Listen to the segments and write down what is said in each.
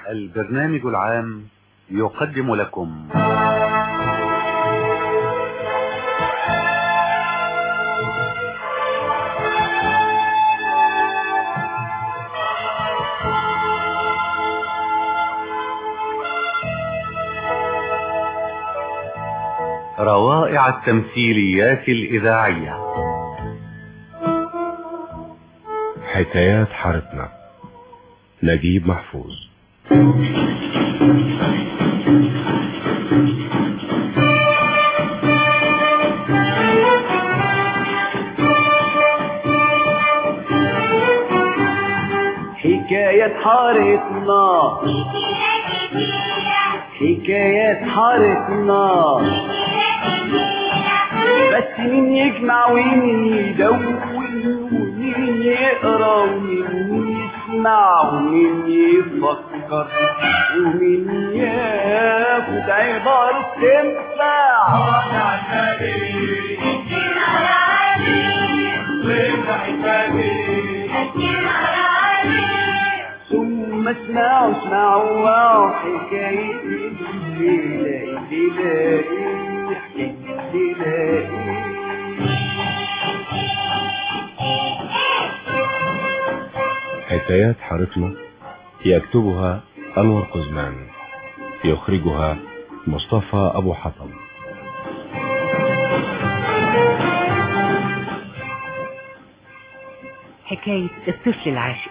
البرنامج العام يقدم لكم روائع التمثيليات الإذاعية حكايات حارتنا نجيب محفوظ حكاية حارتنا حكاية حارتنا بس مين يجمع ومين يدون ومين يقرا ومين يسمع ومين يفكر ومين ياخد عبارة تنفع ثم اسمعوا اسمعوا واو حكاية الليلة الليلة الليلة حكايات حارتنا يكتبها أنور قزمان يخرجها مصطفى أبو حطب حكاية الطفل العاشق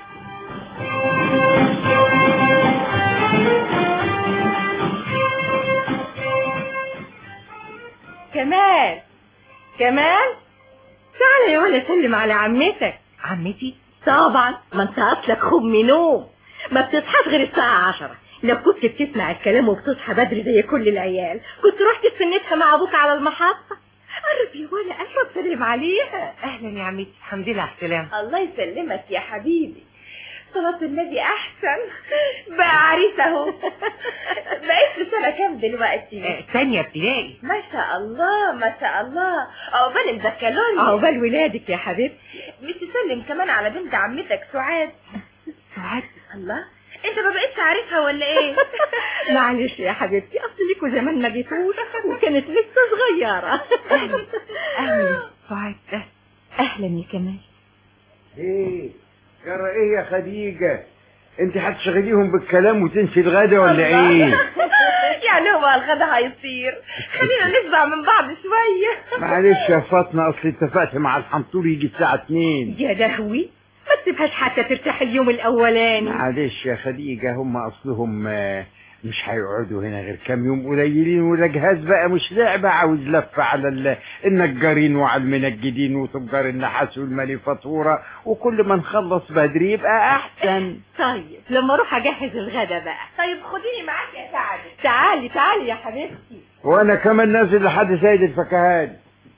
كمال كمال تعالى يا ولا سلم على عمتك عمتي طبعا ما انت اصلك خم نوم ما بتصحاش غير الساعة عشرة لو كنت بتسمع الكلام وبتصحى بدري زي كل العيال كنت رحت استنيتها مع ابوك على المحطة قرب يا ولا قرب سلم عليها اهلا يا عمتي الحمد لله على السلامه الله يسلمك يا حبيبي صلاة النبي أحسن بقى عريس أهو بقيت في سنة كام دلوقتي؟ آه، ثانيه ابتدائي ما شاء الله ما شاء الله عقبال البكالوريوس عقبال ولادك يا حبيبتي مش تسلم كمان على بنت عمتك سعاد سعاد الله انت ما بقيتش عارفها ولا ايه معلش يا حبيبتي اصل ليكوا زمان ما جيتوش وكانت لسه صغيره اهلا اهلا سعاد أهلا. اهلا يا كمال ايه جرى ايه يا خديجة انت هتشغليهم بالكلام وتنسي الغدا ولا ايه يعني هو الغدا هيصير خلينا نشبع من بعض شوية معلش يا فاطمة اصل اتفقت مع الحنطور يجي الساعة 2 يا دهوي ما تسيبهاش حتى ترتاح اليوم الاولاني معلش يا خديجة هم اصلهم آه، مش هيقعدوا هنا غير كام يوم قليلين ولا جهاز بقى مش لعبة عاوز لفة على ال- النجارين وعلى المنجدين وتجار النحاس والمانيفاتورة وكل ما نخلص بدري يبقى احسن طيب لما اروح اجهز الغدا بقى طيب خديني معاك يا سعد تعالي تعالي يا حبيبتي وانا كمان نازل لحد سيد الفكهاني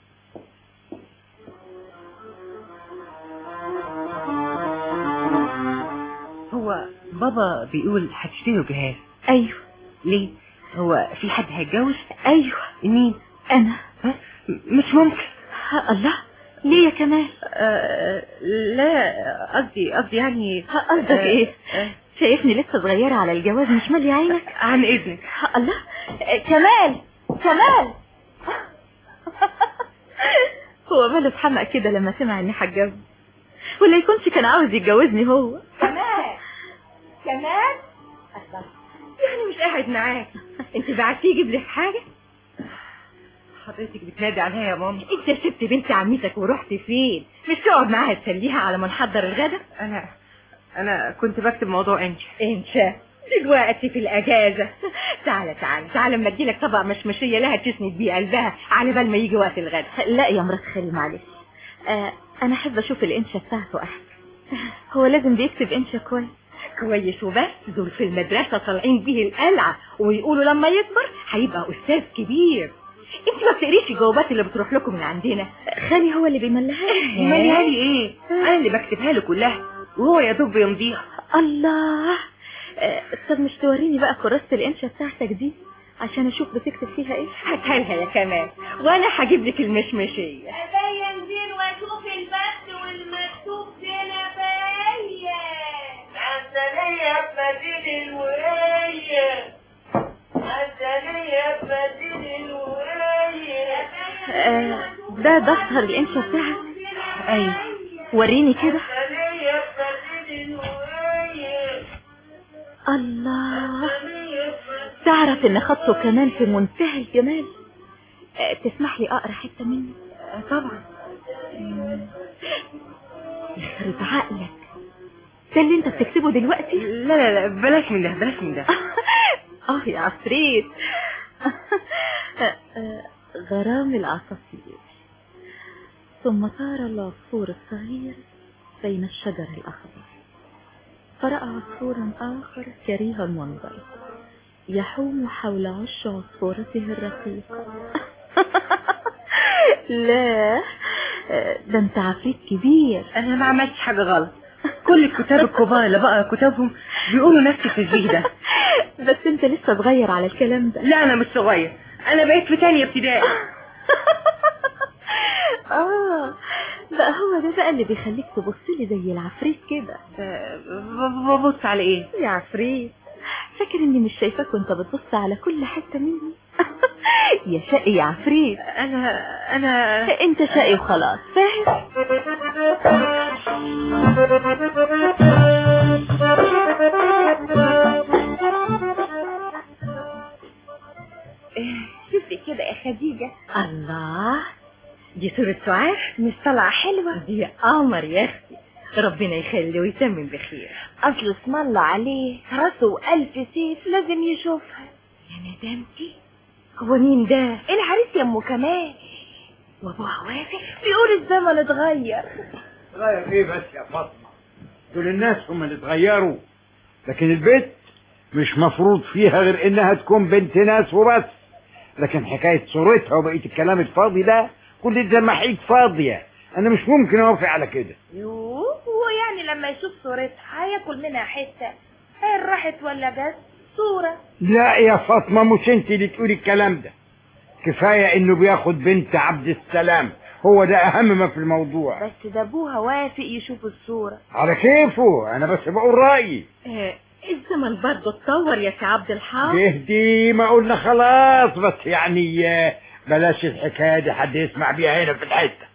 هو بابا بيقول هتشتروا جهاز ايوه ليه هو في حد هيتجوز ايوه مين انا ها؟ م- مش ممكن ها الله ليه يا كمال آه لا قصدي قصدي يعني ها، قصدك آه، ايه آه، شايفني لسه صغيرة على الجواز مش مالي عينك عن اذنك ها، الله آه، كمال كمال هو ماله اتحمق كده لما سمع اني هتجوز ولا يكونش كان عاوز يتجوزني هو كمان كمان يعني مش قاعد معاك انت بعتيه يجيب لك حاجه حضرتك بتنادي عليها يا ماما انت سبت بنت عمتك ورحت فين مش تقعد معاها تسليها على ما نحضر الغدا انا انا كنت بكتب موضوع انت انت دلوقتي في الاجازه تعالى تعالى تعالى اما اديلك طبق مشمشيه لها تسند بيه قلبها على بال ما يجي وقت الغدا لا يا مرات خالي معلش آه انا احب اشوف الانشا بتاعته احسن هو لازم بيكتب انشا كويس كويس وبس دول في المدرسة طالعين بيه القلعة ويقولوا لما يكبر هيبقى أستاذ كبير انت ما بتقريش الجوابات اللي بتروح لكم من عندنا خالي هو اللي بيملها لي. مالها لي ايه انا اللي بكتبها له كلها وهو يا دوب بيمضيها الله آه، طب مش توريني بقى كراسة الانشا بتاعتك دي عشان اشوف بتكتب فيها ايه هاتها لها يا كمال وانا هجيب لك المشمشية ابين دين واشوف البث والمكتوب دين ابين عسلية في مدينة الواد ده دفتر الانشا بتاعك ايوه وريني كده الله تعرف ان خطه كمان في منتهى الجمال آه، تسمح لي اقرا حته منه طبعا يخرب عقلك ده اللي انت بتكتبه دلوقتي لا لا لا بلاش من ده بلاش من ده اه يا عفريت غرام العصافير ثم طار العصفور الصغير بين الشجر الأخضر فرأى عصفورا آخر كريه المنظر يحوم حول عش عصفورته الرقيقة لا ده انت عفريت كبير انا ما عملتش حاجه غلط كل الكتاب الكبار اللي بقرا كتابهم بيقولوا نفس التشبيه ده بس انت لسه صغير على الكلام ده لا انا مش صغير انا بقيت في تانية ابتدائي اه بقى هو ده بقى اللي بيخليك تبص لي زي العفريت كده آه، ب- ببص على ايه يا عفريت فاكر اني مش شايفاك وانت بتبص على كل حته مني يا شقي يا عفريت انا انا انت شقي وخلاص فاهم شوفي كده يا خديجة الله دي صورة سعاد مش طالعه حلوه دي قمر يا اختي ربنا يخليه ويتمم بخير اصل اسم الله عليه راسه الف سيف لازم يشوفها يا ندمتي هو مين ده العريس يا ام كمال وابوها وافق بيقول الزمن اتغير غير ايه بس يا فاطمة دول الناس هم اللي اتغيروا لكن البنت مش مفروض فيها غير انها تكون بنت ناس وبس لكن حكاية صورتها وبقية الكلام الفاضي ده كل ده محيط فاضية انا مش ممكن اوافق على كده يوه هو يعني لما يشوف صورتها هياكل منها حته هي راحت ولا جت صوره لا يا فاطمة مش انت اللي تقولي الكلام ده كفاية انه بياخد بنت عبد السلام هو ده اهم ما في الموضوع بس ده ابوها وافق يشوف الصوره على كيفه انا بس بقول رأيي آه الزمن برضه اتطور يا سي عبد الحق تهدي ما قلنا خلاص بس يعني آه، بلاش الحكاية دي حد يسمع بيها هنا في الحتة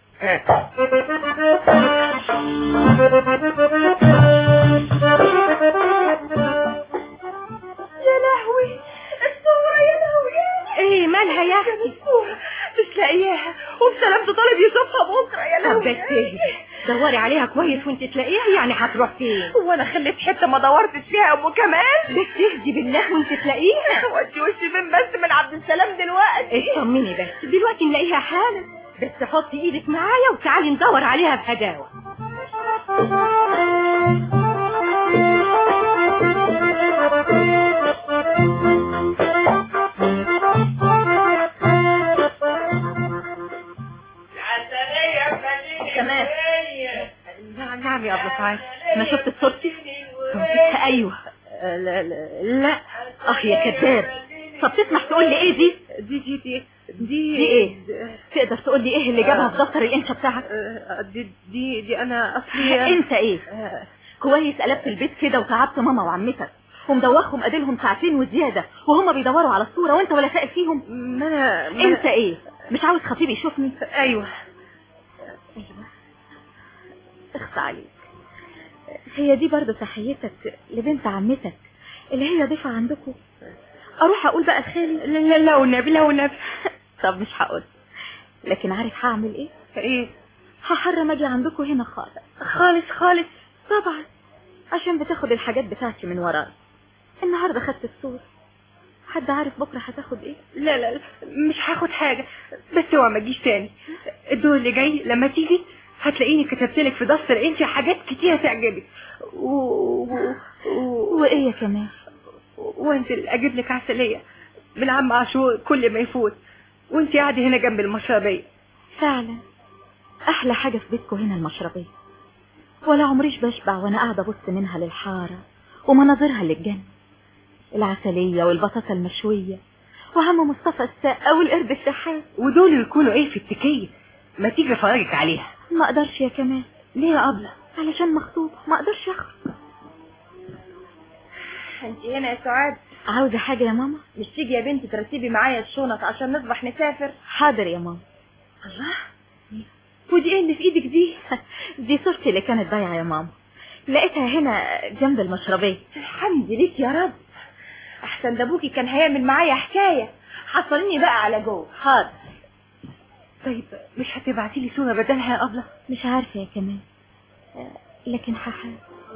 يا لهوي الصوره يا لهوي ايه مالها يا اختي الصوره مش لاقياها وبسلامته طالب يشوفها بكره يا طب لهوي بس اهدي. دوري عليها كويس وانت تلاقيها يعني هتروح فين هو انا خليت حته ما دورتش فيها يا ام كمال بس اهدي بالله وانت تلاقيها ودي وشي فين بس من عبد السلام دلوقتي اطمني بس دلوقتي نلاقيها حالا بس حطي ايدك معايا وتعالي ندور عليها بهداوه كمان نعم نعم يا ابو سعاد ما شفت صورتي صورتها ايوه آه، لا لا لا اه يا كذاب طب تسمح تقول لي ايه دي دي دي دي دي دي ايه تقدر تقول لي ايه اللي جابها في دفتر الانشا بتاعك آه، دي دي دي انا اصلي انت ايه آه، كويس قلبت البيت كده وتعبت ماما وعمتك ومدوخهم اديلهم ساعتين وزياده وهم بيدوروا على الصوره وانت ولا سائل فيهم ما انا ما انت ايه مش عاوز خطيبي يشوفني ايوه ايوه اخصى عليك هي دي برضه تحيتك لبنت عمتك اللي هي ضيفة عندكم اروح اقول بقى لخالي لا لا لا والنبي لا والنبي طب مش هقول لكن عارف هعمل ايه ايه هحرم اجي عندكم هنا خالص خالص خالص طبعا عشان بتاخد الحاجات بتاعتي من وراي النهارده خدت الصورة حد عارف بكره هتاخد ايه لا لا لا مش هاخد حاجة بس اوعى ما تجيش تاني الدور اللي جاي لما تيجي هتلاقيني كتبت لك في دفتر انت حاجات كتير تعجبك و... و... و... وايه يا كمان وانزل اجيب لك عسلية من عم عاشور كل ما يفوت وانت قاعدة هنا جنب المشربية فعلا احلى حاجة في بيتكم هنا المشربية ولا عمريش بشبع وانا قاعدة ابص منها للحارة ومناظرها للجنة العسلية والبطاطا المشوية وعم مصطفى الساقة والقرد الشحات ودول يكونوا ايه في التكية ما تيجي افرجك عليها ما اقدرش يا كمال ليه يا أبلة علشان مخطوبة ما اقدرش اخرج انت هنا يا سعاد عاوزة حاجة يا ماما مش تيجي يا بنتي ترتبي معايا الشنط عشان نصبح نسافر حاضر يا ماما الله ودي ايه اللي في ايدك دي دي صورتي اللي كانت ضايعة يا ماما لقيتها هنا جنب المشربية الحمد ليك يا رب احسن ده ابوكي كان هيعمل معايا حكايه حصلني بقى على جوه حاضر طيب مش هتبعتي لي صوره بدلها يا ابله مش عارفة يا كمان آه، لكن هحاول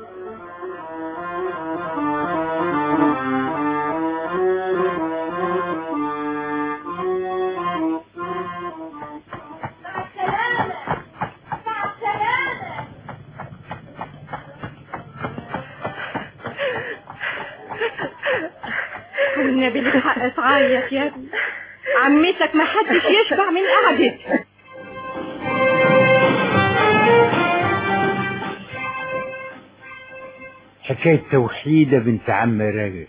مع السلامة مع السلامة والنبي لك حق تعيط يا ابني عمتك ما حدش يشبع من قعدتها حكاية توحيدة بنت عم راجل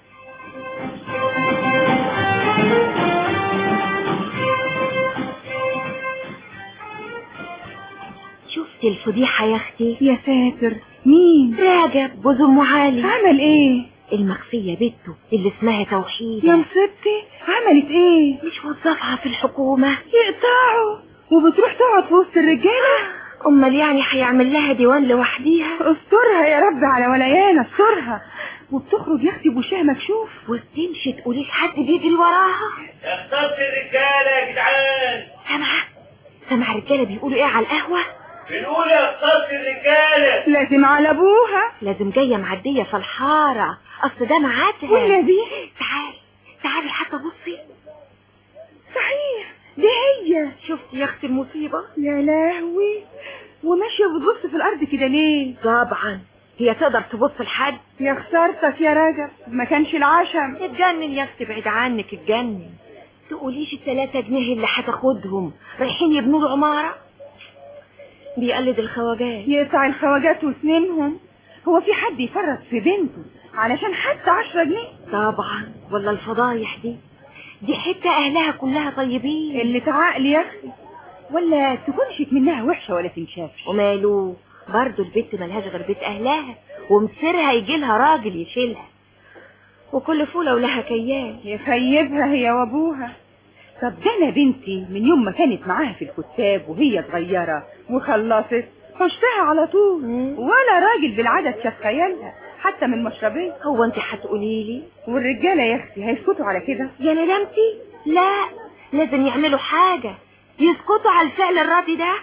شفت الفضيحة يا اختي يا ساتر مين راجب جوز ام علي عمل ايه المخفية بنته اللي اسمها توحيد يا مصيبتي عملت ايه مش وظفها في الحكومة يقطعوا وبتروح تقعد في وسط الرجاله امال يعني هيعمل لها ديوان لوحديها استرها يا رب على ولايانا استرها وبتخرج يا اختي بوشها مكشوف وتمشي تقولي لحد بيجري وراها اختص الرجاله يا جدعان سامعة سامعة الرجالة بيقولوا ايه على القهوة بنقول اختص الرجاله لازم على ابوها لازم جاية معدية في الحارة اصل ده ميعادها والنبي تعالي تعالي حتى بصي صحيح دي هي شفتي يا اختي المصيبة يا لهوي وماشية بتبص في الأرض كده ليه؟ طبعا هي تقدر تبص لحد يا خسارتك يا رجب ما كانش العشم اتجنن يا اختي بعيد عنك اتجنن تقوليش التلاتة جنيه اللي هتاخدهم رايحين يبنوا له عمارة بيقلد الخواجات يقطع الخواجات وسنينهم هو في حد يفرط في بنته علشان حتى عشرة جنيه طبعا ولا الفضايح دي دي حتة اهلها كلها طيبين اللي تعقل يا أختي ولا تكونش منها وحشة ولا تنشافش وماله برضه البنت ملهاش غير بيت اهلها ومصيرها يجي لها راجل يشيلها وكل فولة ولها كيان يخيبها هي وابوها طب ده انا بنتي من يوم ما كانت معاها في الكتاب وهي صغيرة وخلصت حشتها على طول ولا راجل بالعدد شاف خيالها حتى من المشربية هو انت هتقولي لي والرجالة يا اختي هيسكتوا على كده يا ندمتي لا لازم يعملوا حاجة يسكتوا على الفعل الراضي ده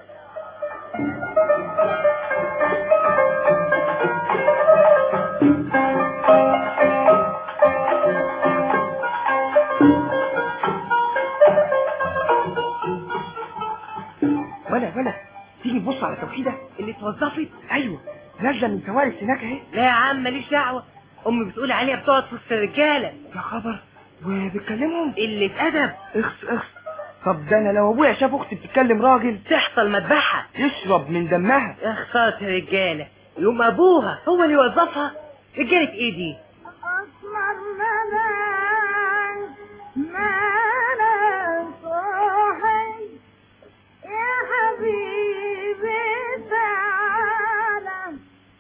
ولا ولا تيجي تبص على توحيدة اللي اتوظفت ايوه نازله من كوارث هناك اهي لا يا عم ماليش دعوة امي بتقول عليها بتقعد في وسط الرجالة يا خبر وبتكلمهم قلة ادب اخس اخس طب ده انا لو ابويا شاف اختي بتتكلم راجل تحصل مذبحة يشرب من دمها يا خسارة الرجالة يوم ابوها هو اللي وظفها رجالة ايه دي أسمر ملان ملان صاحي يا حبيبي تعالى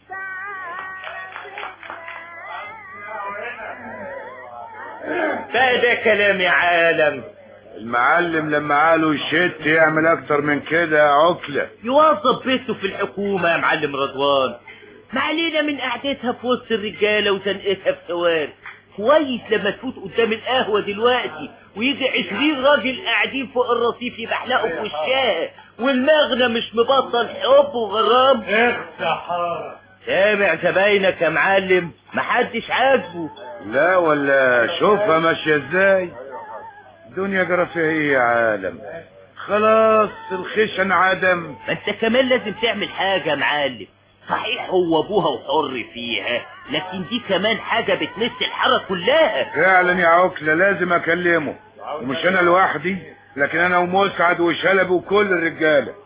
ده ده كلام يا عالم المعلم لما قالوا يشت يعمل اكتر من كده يا عقلة يوظف بيته في الحكومة يا معلم رضوان ما علينا من قعدتها في وسط الرجالة وزنقتها في ثواني كويس لما تفوت قدام القهوة دلوقتي ويجي عشرين راجل قاعدين فوق الرصيف يبحلقوا في وشها والمغنى مش مبطل حب وغرام سامع زباينك يا معلم محدش عاجبه لا ولا شوفها ماشية ازاي الدنيا جرى فيها ايه يا عالم خلاص الخشن عدم ما انت كمان لازم تعمل حاجة يا معلم صحيح هو ابوها وحر فيها لكن دي كمان حاجة بتمس الحارة كلها فعلا يا عقلة لازم اكلمه ومش انا لوحدي لكن انا ومسعد وشلبي وكل الرجالة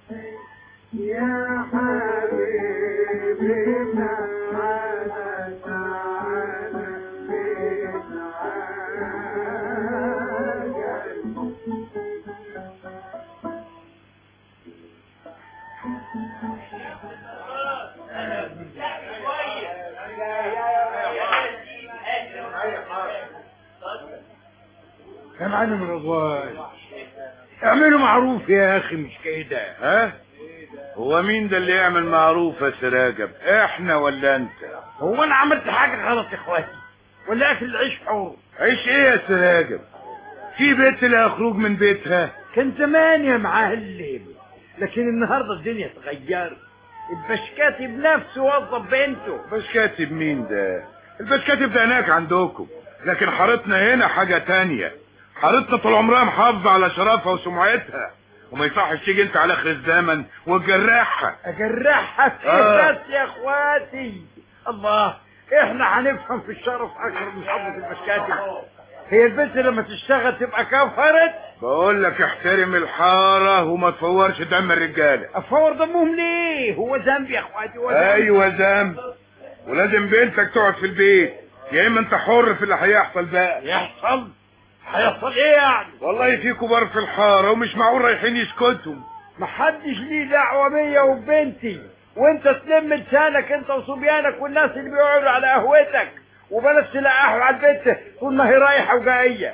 يا معلم رضوان اعملوا معروف يا اخي مش كده ها هو مين ده اللي يعمل معروف يا سراجب احنا ولا انت هو انا عملت حاجه غلط يا اخواتي ولا اكل العيش حور عيش ايه يا سراجب في بيت لها خروج من بيتها كان زمان يا معلم لكن النهارده الدنيا اتغيرت البشكاتي بنفسه وظف بنته باش كاتب مين ده الباش كاتب ده هناك عندكم لكن حارتنا هنا حاجة تانية حارتنا طول عمرها محافظة على شرفها وسمعتها وما يصحش تيجي انت على اخر الزمن وتجرحها اجرحها في آه. إيه بس يا اخواتي الله احنا هنفهم في الشرف اكثر من حضرة البشكاتي هي البنت لما تشتغل تبقى كفرت بقول لك احترم الحارة وما تفورش دم الرجالة افور دمهم ليه هو ذنب يا اخواتي هو ذنب ايوه ذنب ولازم بنتك تقعد في البيت يا اما انت حر في اللي هيحصل بقى يحصل هيحصل ايه يعني والله في كبار في الحارة ومش معقول رايحين يسكتوا محدش ليه دعوة بيا وبنتي وانت تلم لسانك انت وصبيانك والناس اللي بيقعدوا على قهوتك وبلاش تلقحوا على البنت طول ما هي رايحة وجاية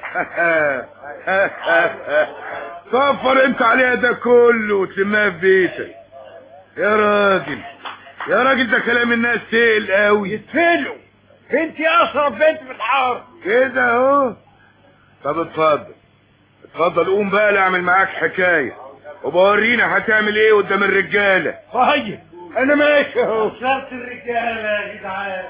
صفر انت عليها ده كله وتلمها في بيتك يا راجل يا راجل ده كلام الناس تقل قوي يتفلوا بنتي اشرف بنت في الحارة كده اهو طب اتفضل اتفضل قوم بقى لا اعمل معاك حكايه وبورينا هتعمل ايه قدام الرجاله طيب انا ماشي اهو شرط الرجاله يا جدعان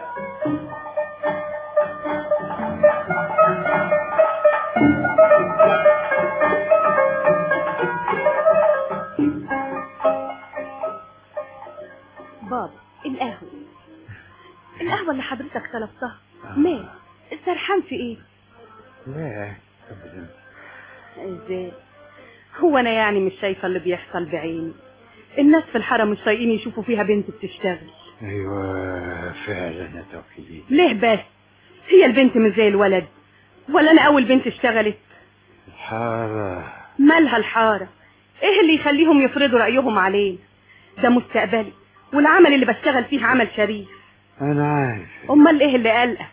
بابا القهوة القهوة اللي حضرتك طلبتها مال سرحان في ايه لا ابدا ازاي هو انا يعني مش شايفه اللي بيحصل بعيني الناس في الحاره مش طايقين يشوفوا فيها بنت بتشتغل ايوه فعلا يا توحيد ليه بس هي البنت مش زي الولد ولا انا اول بنت اشتغلت الحارة مالها الحاره ايه اللي يخليهم يفرضوا رايهم علينا ده مستقبلي والعمل اللي بشتغل فيه عمل شريف انا عارف امال ايه اللي قلقك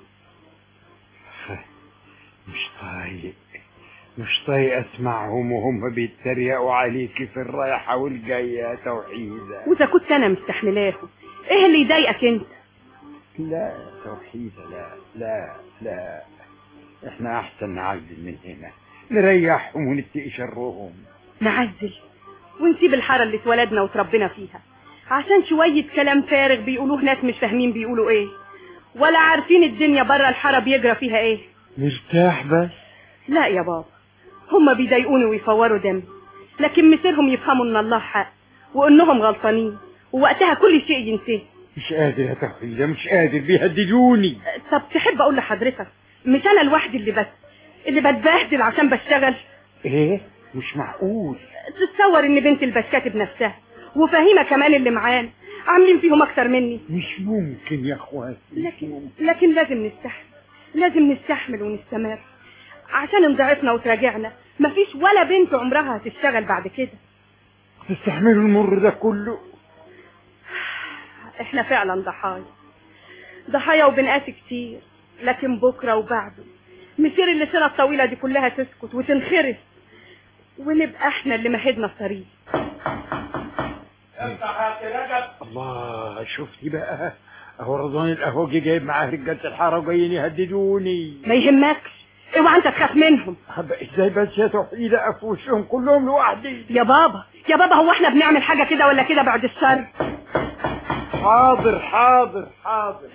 مش طايق مش طايق اسمعهم وهم بيتريقوا عليكي في الرايحة والجاية يا توحيدة واذا كنت انا مستحملاهم ايه اللي يضايقك انت لا يا توحيدة لا لا لا احنا احسن نعزل من هنا نريحهم ونتقي شرهم نعزل ونسيب الحاره اللي اتولدنا وتربينا فيها عشان شويه كلام فارغ بيقولوه ناس مش فاهمين بيقولوا ايه ولا عارفين الدنيا بره الحاره بيجرى فيها ايه نرتاح بس لا يا بابا هما بيضايقوني ويفوروا دمي لكن مصيرهم يفهموا ان الله حق وانهم غلطانين ووقتها كل شيء ينتهي مش قادر يا توحيدة مش قادر بيهددوني طب تحب اقول لحضرتك مش انا لوحدي اللي بس اللي بتبهدل عشان بشتغل ايه مش معقول تتصور ان بنت البشكاتب نفسها وفهيمه كمان اللي معانا عاملين فيهم اكتر مني مش ممكن يا اخواتي مش لكن ممكن. لكن لازم نستحمل لازم نستحمل ونستمر عشان ان ضعفنا وتراجعنا مفيش ولا بنت عمرها هتشتغل بعد كده تستحملوا المر ده كله احنا فعلا ضحايا ضحايا وبنقاسي كتير لكن بكره وبعده مسير اللسانة الطويلة دي كلها تسكت وتنخرس ونبقى احنا اللي مهدنا الطريق الله شفتي بقى اهو رضوان القهوجي جايب معاه رجاله الحاره وجايين يهددوني ما يهمكش اوعى انت تخاف منهم طب ازاي بس يا توحيدة في وشهم كلهم لوحدي يا بابا يا بابا هو احنا بنعمل حاجة كده ولا كده بعد الشر حاضر حاضر حاضر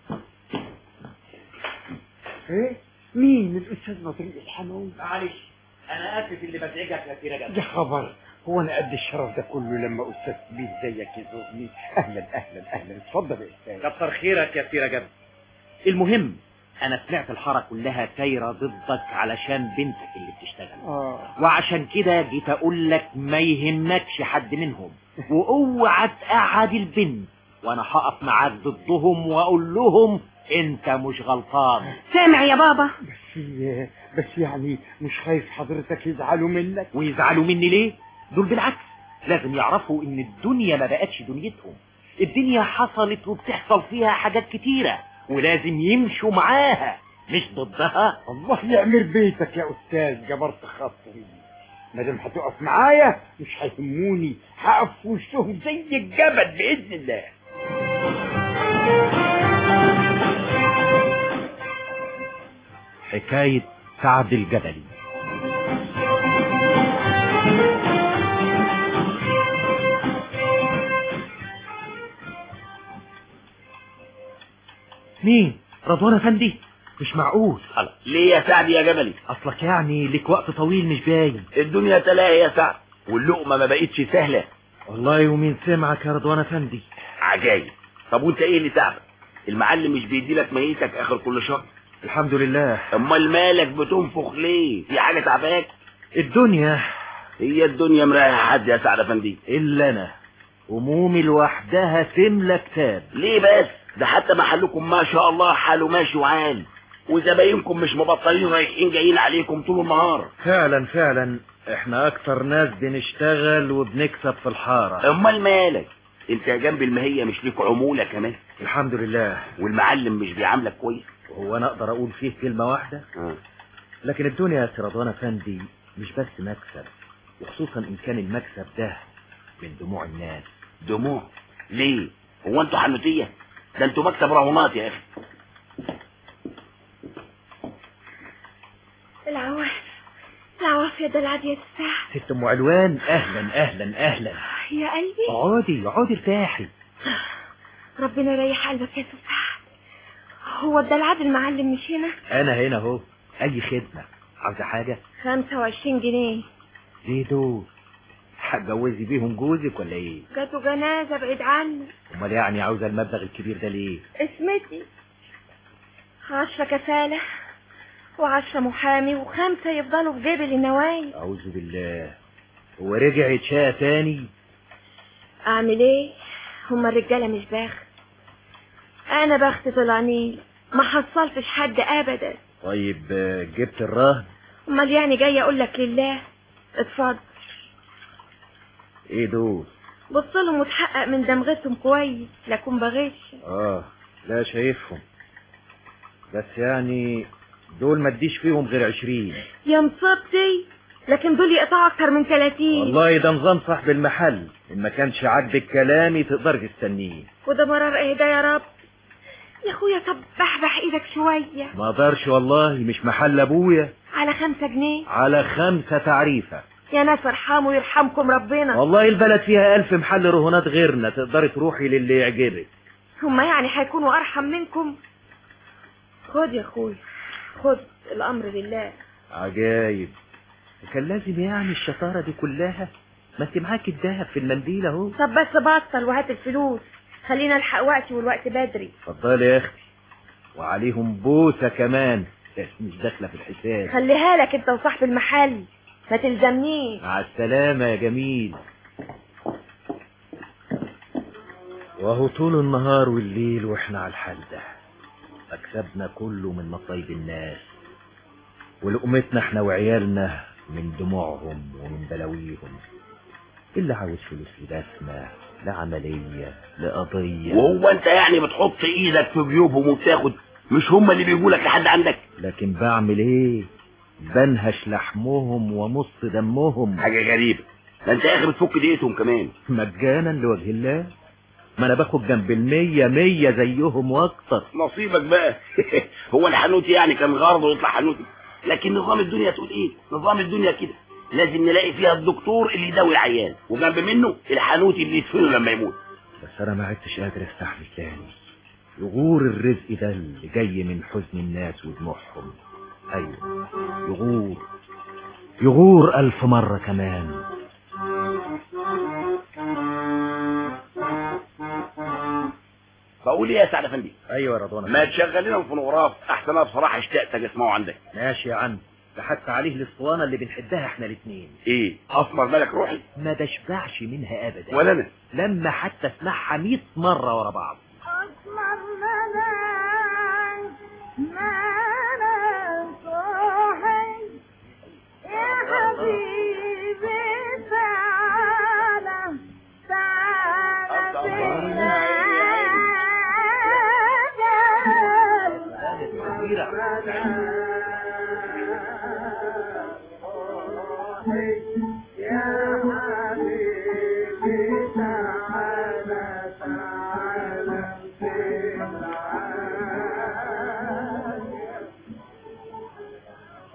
ايه مين الاستاذ نظري الحموي معلش انا اسف اللي بزعجك يا سي رجب يا خبر هو انا قد الشرف ده كله لما استاذ كبير زيك يزورني اهلا اهلا اهلا اتفضل يا استاذ كتر خيرك يا سي رجب المهم انا سمعت الحاره كلها سايره ضدك علشان بنتك اللي بتشتغل اه وعشان كده جيت اقول لك ما يهمكش حد منهم واوعى تقعد البنت وانا هقف معاك ضدهم واقول لهم انت مش غلطان سامع يا بابا بس بس يعني مش خايف حضرتك يزعلوا منك ويزعلوا مني ليه دول بالعكس لازم يعرفوا ان الدنيا ما بقتش دنيتهم الدنيا حصلت وبتحصل فيها حاجات كتيرة ولازم يمشوا معاها مش ضدها الله يعمر بيتك يا استاذ جبرت خاطري ما دام هتقف معايا مش هيهموني هقف في وشهم زي الجبل باذن الله حكاية سعد الجبلي مين رضوان افندي مش معقول خلاص ليه يا سعد يا جبلي اصلك يعني لك وقت طويل مش باين الدنيا تلاهي يا سعد واللقمة ما بقتش سهلة والله ومين سمعك يا رضوان افندي عجايب طب وانت ايه اللي تعبك المعلم مش بيدي لك ميتك اخر كل شهر الحمد لله امال مالك بتنفخ ليه في حاجة تعباك الدنيا هي الدنيا مريحة حد يا سعد افندي الا انا همومي لوحدها تملى كتاب ليه بس ده حتى محلكم ما شاء الله حاله ماشي وعال وزباينكم مش مبطلين رايحين جايين عليكم طول النهار فعلا فعلا احنا اكتر ناس بنشتغل وبنكسب في الحارة امال مالك انت جنب المهية مش ليك عمولة كمان الحمد لله والمعلم مش بيعاملك كويس هو انا اقدر اقول فيه كلمة واحدة آه. لكن الدنيا يا سي رضوان افندي مش بس مكسب وخصوصا ان كان المكسب ده من دموع الناس دموع ليه هو انتوا حنوتية ده انتوا مكتب رهونات يا اخي العواف العواف يا دلعد يا تفاح ست ام علوان اهلا اهلا اهلا يا قلبي اقعدي اقعدي ارتاحي ربنا يريح قلبك يا تفاح هو الدلعد المعلم مش هنا انا هنا اهو اي خدمة عاوزة حاجة 25 جنيه ليه دول هتجوزي بيهم جوزك ولا ايه جاتوا جنازة بعيد عني امال يعني عاوزة المبلغ الكبير ده ليه اسمتي عشرة كفالة وعشرة محامي وخمسة يفضلوا في جيب النوايا اعوذ بالله هو رجع يتشاء تاني اعمل ايه هما الرجالة مش بخت انا بخت طلعني ما حصلتش حد ابدا طيب آه، جبت الرهن امال يعني جاي اقول لك لله اتفضل ايه دول بص لهم وتحقق من دمغتهم كويس لكن بغش اه لا شايفهم بس يعني دول ما اديش فيهم غير عشرين يا مصيبتي لكن دول يقطعوا اكتر من 30 والله ده نظام صاحب المحل ان ما كانش عاجبك كلامي تقدر تستنيه وده مرار اهدى يا رب يا اخويا طب بحبح ايدك شوية ما اقدرش والله مش محل ابويا على خمسة جنيه على خمسة تعريفة يا ناس ارحموا يرحمكم ربنا والله البلد فيها ألف محل رهونات غيرنا تقدري تروحي للي يعجبك هما يعني هيكونوا ارحم منكم خد يا اخويا خد الامر لله عجايب وكان لازم يعني الشطارة دي كلها ما انت معاك الدهب في المنديل اهو طب بس بطل وهات الفلوس خلينا الحق وقتي والوقت بدري اتفضلي يا اختي وعليهم بوسة كمان بس مش داخلة في الحساب خليها لك انت وصاحب المحل ما تلزمنيش مع السلامة يا جميل وهو طول النهار والليل واحنا على الحال ده مكسبنا كله من مصايب الناس ولقمتنا احنا وعيالنا من دموعهم ومن بلاويهم اللي عاوز فلوس لدفنة لعملية لقضية وهو انت يعني بتحط ايدك في جيوبهم وبتاخد مش هم اللي بيجوا لك لحد عندك لكن بعمل ايه بنهش لحمهم ومص دمهم حاجة غريبة ده انت يا اخي بتفك دقيقتهم كمان مجانا لوجه الله ما انا باخد جنب المية مية زيهم واكتر نصيبك بقى هو الحنوتي يعني كان غرضه يطلع حنوتي لكن نظام الدنيا تقول ايه نظام الدنيا كده لازم نلاقي فيها الدكتور اللي يداوي العيان وجنب منه الحنوتي اللي يدفنه لما يموت بس انا ما عدتش قادر استحمل تاني يغور الرزق ده اللي جاي من حزن الناس ودموعهم ايوه يغور يغور الف مرة كمان بقول ايه يا سعد افندي ايوه يا رضوان ما تشغل لنا فونوغراف احسن انا بصراحه اشتقت اجي اسمعه عندك ماشي يا عم ده حتى عليه الاسطوانة اللي بنحبها احنا الاتنين ايه اسمر ملك روحي ما بشبعش منها ابدا ولا انا لما حتى اسمعها 100 مرة ورا بعض أسمر ملاك مالك روحي يا حبيبي تعالى تعالى بينا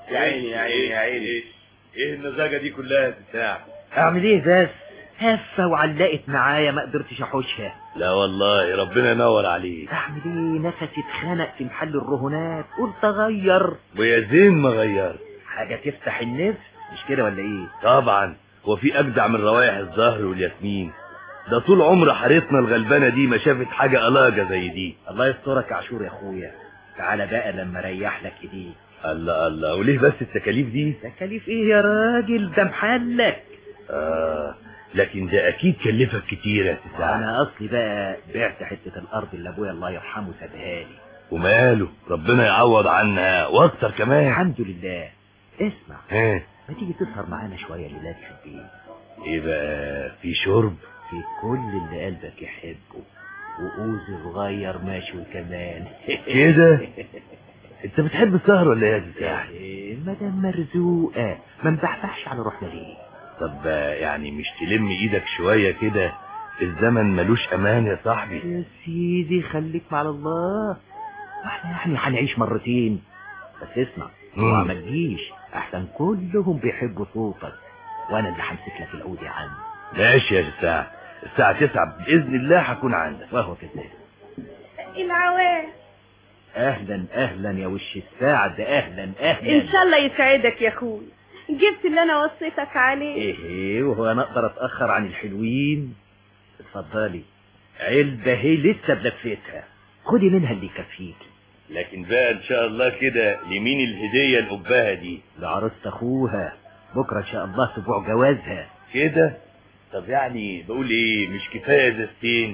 يا عيني يا عيني يا عيني ايه النزاجة دي كلها يا ساعة اعمل ايه بس هفة وعلقت معايا ما قدرتش احوشها لا والله ربنا ينور عليك اعمل ايه نفسي اتخنق في محل الرهونات قلت اغير ويا زين ما غيرت حاجة تفتح النفس مش كده ولا ايه طبعا وفي اجدع من روائح الزهر والياسمين ده طول عمر حارتنا الغلبانة دي ما شافت حاجة ألاجة زي دي الله يسترك يا عاشور يا اخويا تعالى بقى لما اريح لك ايديك الله الله وليه بس التكاليف دي تكاليف ايه يا راجل ده محلك آه لكن ده اكيد كلفك كتير يا تسعة انا اصلي بقى بعت حتة الارض اللي ابويا الله يرحمه سابها لي وماله ربنا يعوض عنها واكتر كمان الحمد لله اسمع ها ما تيجي تسهر معانا شوية ليلات في البيت ايه بقى في شرب في كل اللي قلبك يحبه وقوز صغير مشوي كمان كده انت بتحب السهر ولا ايه يا تسعة إيه، مدام مرزوقة ما نبحبحش على روحنا ليه طب آه، يعني مش تلم ايدك شوية كده الزمن ملوش امان يا صاحبي يا سيدي خليك مع الله احنا يعني هنعيش مرتين بس اسمع مم. اوعى ما تجيش احسن كلهم بيحبوا صوتك وانا اللي همسك لك العود يا عم ماشي يا تسعة الساعة تسعة بإذن الله هكون عندك وهو كذلك العوام اهلا اهلا يا وش السعد اهلا اهلا ان شاء الله يسعدك يا اخوي جبت اللي انا وصيتك عليه ايه وهو انا اقدر اتاخر عن الحلوين اتفضلي علبه هي لسه بلفتها خدي منها اللي يكفيكي لكن بقى ان شاء الله كده لمين الهدية القباها دي لعروسة اخوها بكره ان شاء الله اسبوع جوازها كده طب يعني بقول ايه مش كفاية زستين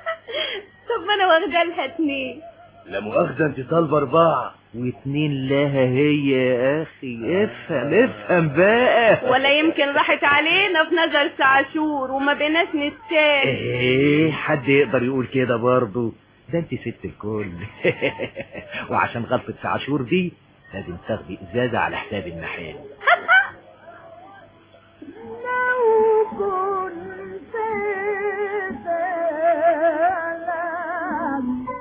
طب ما انا واخده لها اتنين لا مؤاخذة انت طالبة اربعة واتنين لها هي يا اخي افهم افهم بقى ولا يمكن راحت علينا في نظر سعاشور وما بيناش نستاهل ايه حد يقدر يقول كده برضه ده انت ست الكل وعشان غلطة عاشور دي لازم تاخدي ازازة على حساب المحل لو كنت تعلم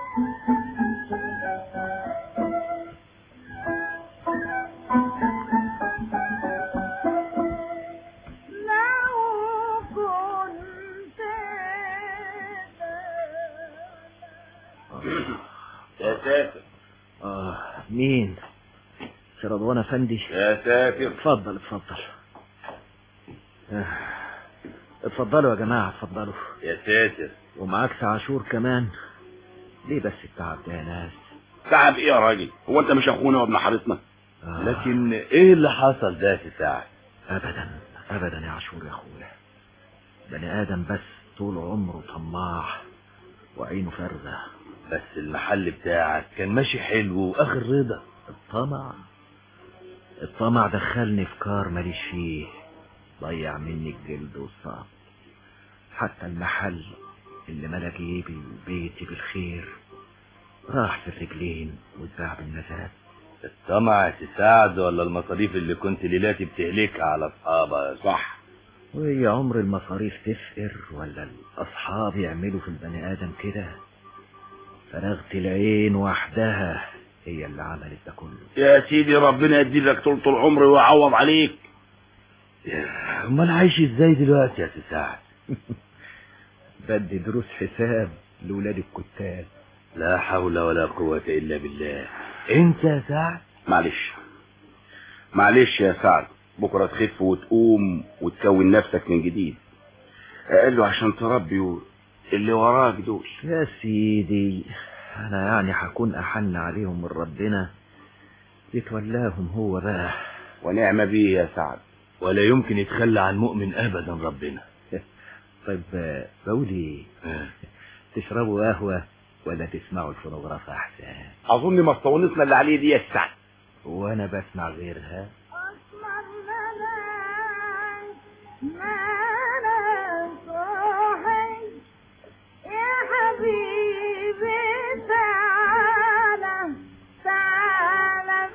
لو كنت يا ساتر اه مين سي رضوان افندي يا ساتر اتفضل اتفضل آه. اتفضلوا يا جماعة اتفضلوا يا ساتر ومعاك عاشور كمان ليه بس التعب ده يا ناس تعب ايه يا راجل هو انت مش اخونا وابن حارتنا آه. لكن ايه اللي حصل ده في ساعة ابدا ابدا يا عاشور يا اخويا بني ادم بس طول عمره طماع وعينه فارغة بس المحل بتاعك كان ماشي حلو واخر رضا الطمع الطمع دخلني في كار ماليش فيه ضيع مني الجلد والصعب حتى المحل اللي ملا جيبي وبيتي بالخير راح في الرجلين واتباع بالمزاد الطمع تساعد ولا المصاريف اللي كنت ليلاتي بتهلكها على اصحابك صح وهي عمر المصاريف تفقر ولا الأصحاب يعملوا في البني آدم كده فراغة العين وحدها هي اللي عملت ده كله يا سيدي ربنا يدي لك طول طول عمري ويعوض عليك امال عايش ازاي دلوقتي يا تساعد بدي دروس حساب لولاد الكتاب لا حول ولا قوة الا بالله انت يا سعد معلش معلش يا سعد بكرة تخف وتقوم وتكون نفسك من جديد قال له عشان تربي اللي وراك دول يا سيدي أنا يعني هكون أحن عليهم من ربنا يتولاهم هو بقى ونعم بيه يا سعد ولا يمكن يتخلى عن مؤمن ابدا ربنا طيب آه، بقول ايه تشربوا قهوة ولا تسمعوا الفونوغراف أحسن اظن ما اسطوانتنا اللي عليه دي يا سعد وأنا بسمع غيرها أسمر ملاك ملاك روحي يا حبيبي تعالى تعالى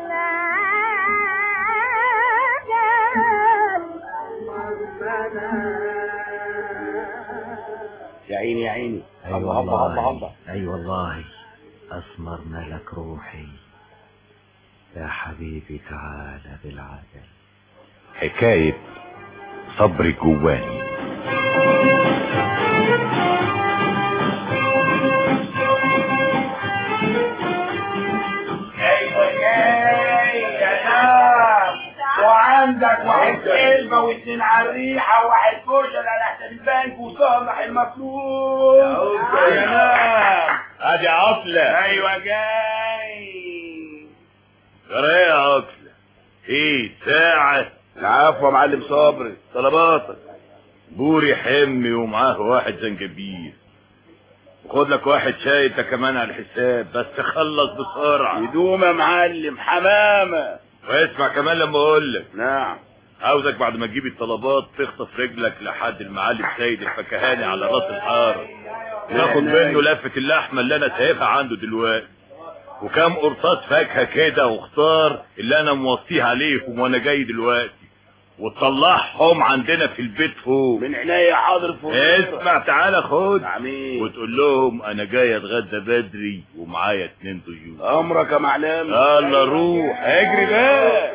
يا عيني يا عيني أي الله الله الله والله الله أي والله أسمر ملك روحي يا حبيبي تعالى بالعجل حكاية صبر الجواني ايوه جاي يا نعم وعندك واحد كلمة واثنين على الريحة وواحد كشري على حساب البنك وصالح المفلوس يا نعم ادي عطلة ايوه جاي ترى ايه يا عطلة ايه ساعة العفو يا معلم صبري طلباتك بوري حمي ومعاه واحد زنجبيل وخد لك واحد شاي انت كمان على الحساب بس خلص بسرعة يدوم يا معلم حمامة واسمع كمان لما اقول لك نعم عاوزك بعد ما تجيب الطلبات تخطف رجلك لحد المعالي سيد الفكهاني على راس الحارة تاخد منه لفة اللحمة اللي انا سايبها عنده دلوقتي وكام قرطاس فاكهة كده واختار اللي انا موصيه عليهم وانا جاي دلوقتي وتطلعهم عندنا في البيت فوق من عينيا حاضر فوق اسمع تعالى خد عميل وتقول لهم انا جاي اتغدى بدري ومعايا اتنين ضيوف امرك يا معلم يلا روح اجري بقى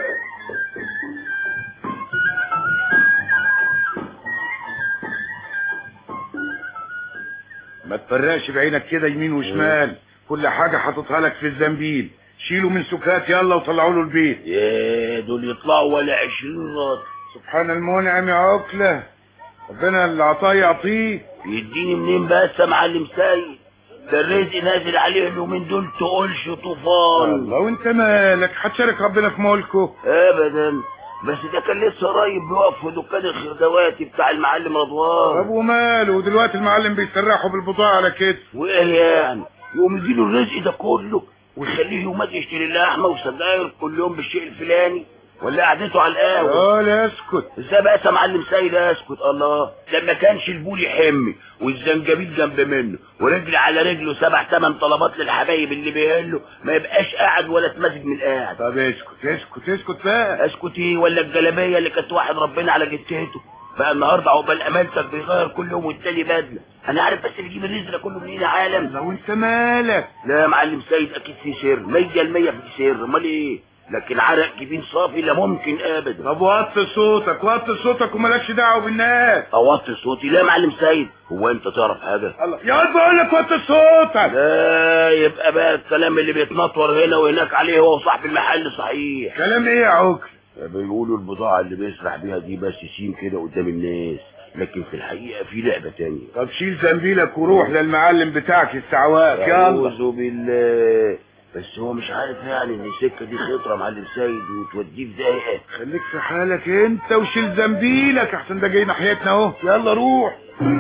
ما تفرقش بعينك كده يمين وشمال كل حاجة حاططها لك في الزنبيل شيلوا من سكات يلا وطلعوا له البيت يا دول يطلعوا ولا عشرين راس سبحان المنعم يا عقلة ربنا اللي عطاه يعطيه يديني منين بس يا معلم سيد ده الرزق نازل عليه اليومين دول تقولش طوفان الله وانت مالك هتشارك ربنا في ملكه ابدا بس ده كان لسه قريب بيقف في دكان الخردواتي بتاع المعلم طب رضوان وماله ودلوقتي المعلم بيسرحوا بالبضاعة على كتف وايه يعني يقوم يديله الرزق ده كله ويخليه يومات يشتري لحمه وسجاير كل يوم بالشيء الفلاني ولا قعدته على القهوه اه لا اسكت ازاي بقى يا معلم سيد اسكت الله لما كانش البول يحمي والزنجبيل جنب منه ورجل على رجله سبع ثمان طلبات للحبايب اللي بيهله ما يبقاش قاعد ولا اتمزج من القاعد طب اسكت اسكت اسكت بقى اسكت ايه ولا الجلابيه اللي كانت واحد ربنا على جتته بقى النهارده عقبال امانتك بيغير كل يوم والتاني بدله انا عارف بس بيجيب الرزق ده كله منين يا عالم لو انت مالك لا يا معلم سيد اكيد في سر مية المية في سر امال ايه لكن عرق جبين صافي لا ممكن ابدا طب وطي صوتك وطي صوتك ومالكش دعوه بالناس اوطي صوتي لا يا معلم سيد هو انت تعرف حاجه الله يا واد بقول لك وطي صوتك لا يبقى بقى الكلام اللي بيتنطور هنا وهناك عليه هو صاحب المحل صحيح كلام ايه يا عقل بيقولوا البضاعة اللي بيسرح بيها دي بس سيم كده قدام النااس لكن في الحقيقة في لعبة تانية طب شيل زنبيلك وروح للمعلم بتاعك السعواف يلا أعوذ بالله بس هو مش عارف يعني ان السكة دي خطرة معلم سيد وتوديه في دقيقة خليك في حالك انت وشيل زنبيلك احسن ده جاي ناحيتنا اهو يلا روح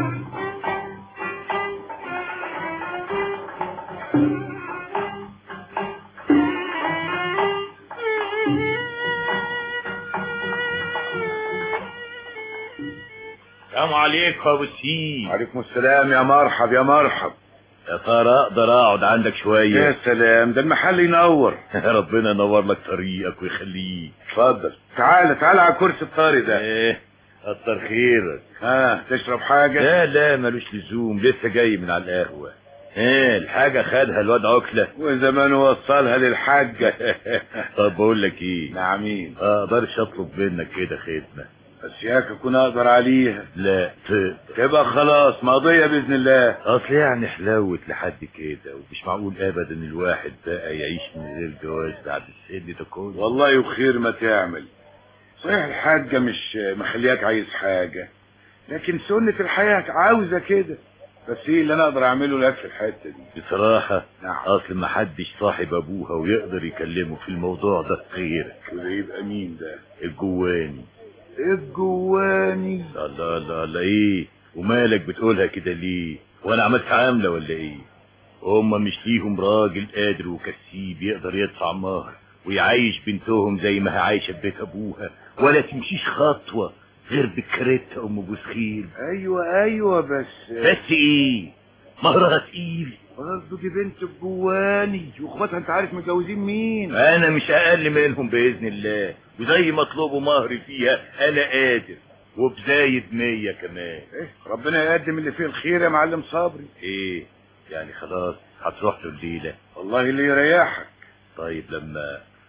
السلام عليكم يا ابو سيد عليكم السلام يا مرحب يا مرحب يا ترى اقدر اقعد عندك يا شوية سلام ده المحل ينور ربنا ينور لك طريقك ويخليك اتفضل تعالى تعالى على كرسي الطاري ده ايه كتر خيرك ها تشرب حاجة لا لا ملوش لزوم لسه جاي من على القهوة ايه الحاجة خدها الواد عكلة وزمان وصلها للحاجة طب بقول لك ايه نعمين اقدرش اطلب منك كده خدمة بس ياك اكون اقدر عليها لا تقدر تبقى خلاص ماضية باذن الله اصل يعني حلاوة لحد كده ومش معقول ابدا الواحد بقى يعيش من غير جواز بعد السن ده كله والله وخير ما تعمل صحيح الحاجة مش مخلياك عايز حاجة لكن سنة الحياة عاوزة كده بس ايه اللي انا اقدر اعمله لك في الحتة دي بصراحة نعم اصل ما حدش صاحب ابوها ويقدر يكلمه في الموضوع ده غيرك وده يبقى مين ده الجواني الجواني الله الله الله ايه ومالك بتقولها كده ليه وانا عملت عاملة ولا ايه هما مش ليهم راجل قادر وكسيب يقدر يدفع مهر ويعيش بنتهم زي ما هي عايشة في بيت ابوها ولا تمشيش خطوة غير بكرتها ام ابو سخير ايوه ايوه بس بس ايه مهرها تقيل قصده دي بنت الجواني واخواتها انت عارف متجوزين مين انا مش اقل منهم باذن الله وزي ما اطلبوا مهر فيها انا قادر وبزايد مية كمان ايه ربنا يقدم اللي فيه الخير يا معلم صبري ايه يعني خلاص هتروح له الليلة والله اللي يريحك طيب لما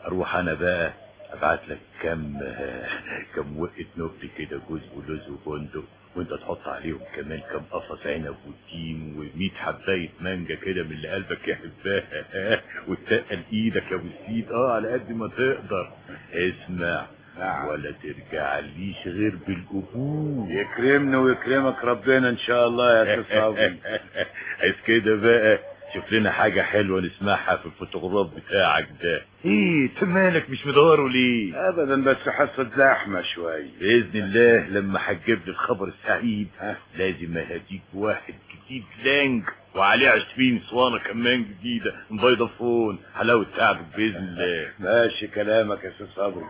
اروح انا بقى ابعت لك كم كم وقت نقط كده جوز ولوز وبندق وانت تحط عليهم كمان كم قفص عنب وتين و100 حبايه مانجا كده من اللي قلبك يحبها وتقل ايدك يا ابو السيد اه على قد ما تقدر اسمع ولا ترجع ليش غير بالقبول يكرمني ويكرمك ربنا ان شاء الله يا استاذ صبري عايز كده بقى شوف لنا حاجة حلوة نسمعها في الفوتوغراف بتاعك ده ايه انت مالك مش مدوره ليه ابدا بس حصة زحمة شوية بإذن الله لما هتجيب لي الخبر السعيد لازم اهديك واحد جديد لانج وعليه عشرين اسوانة كمان جديدة من فودافون حلاوة تعبك بإذن الله ماشي كلامك يا استاذ صبري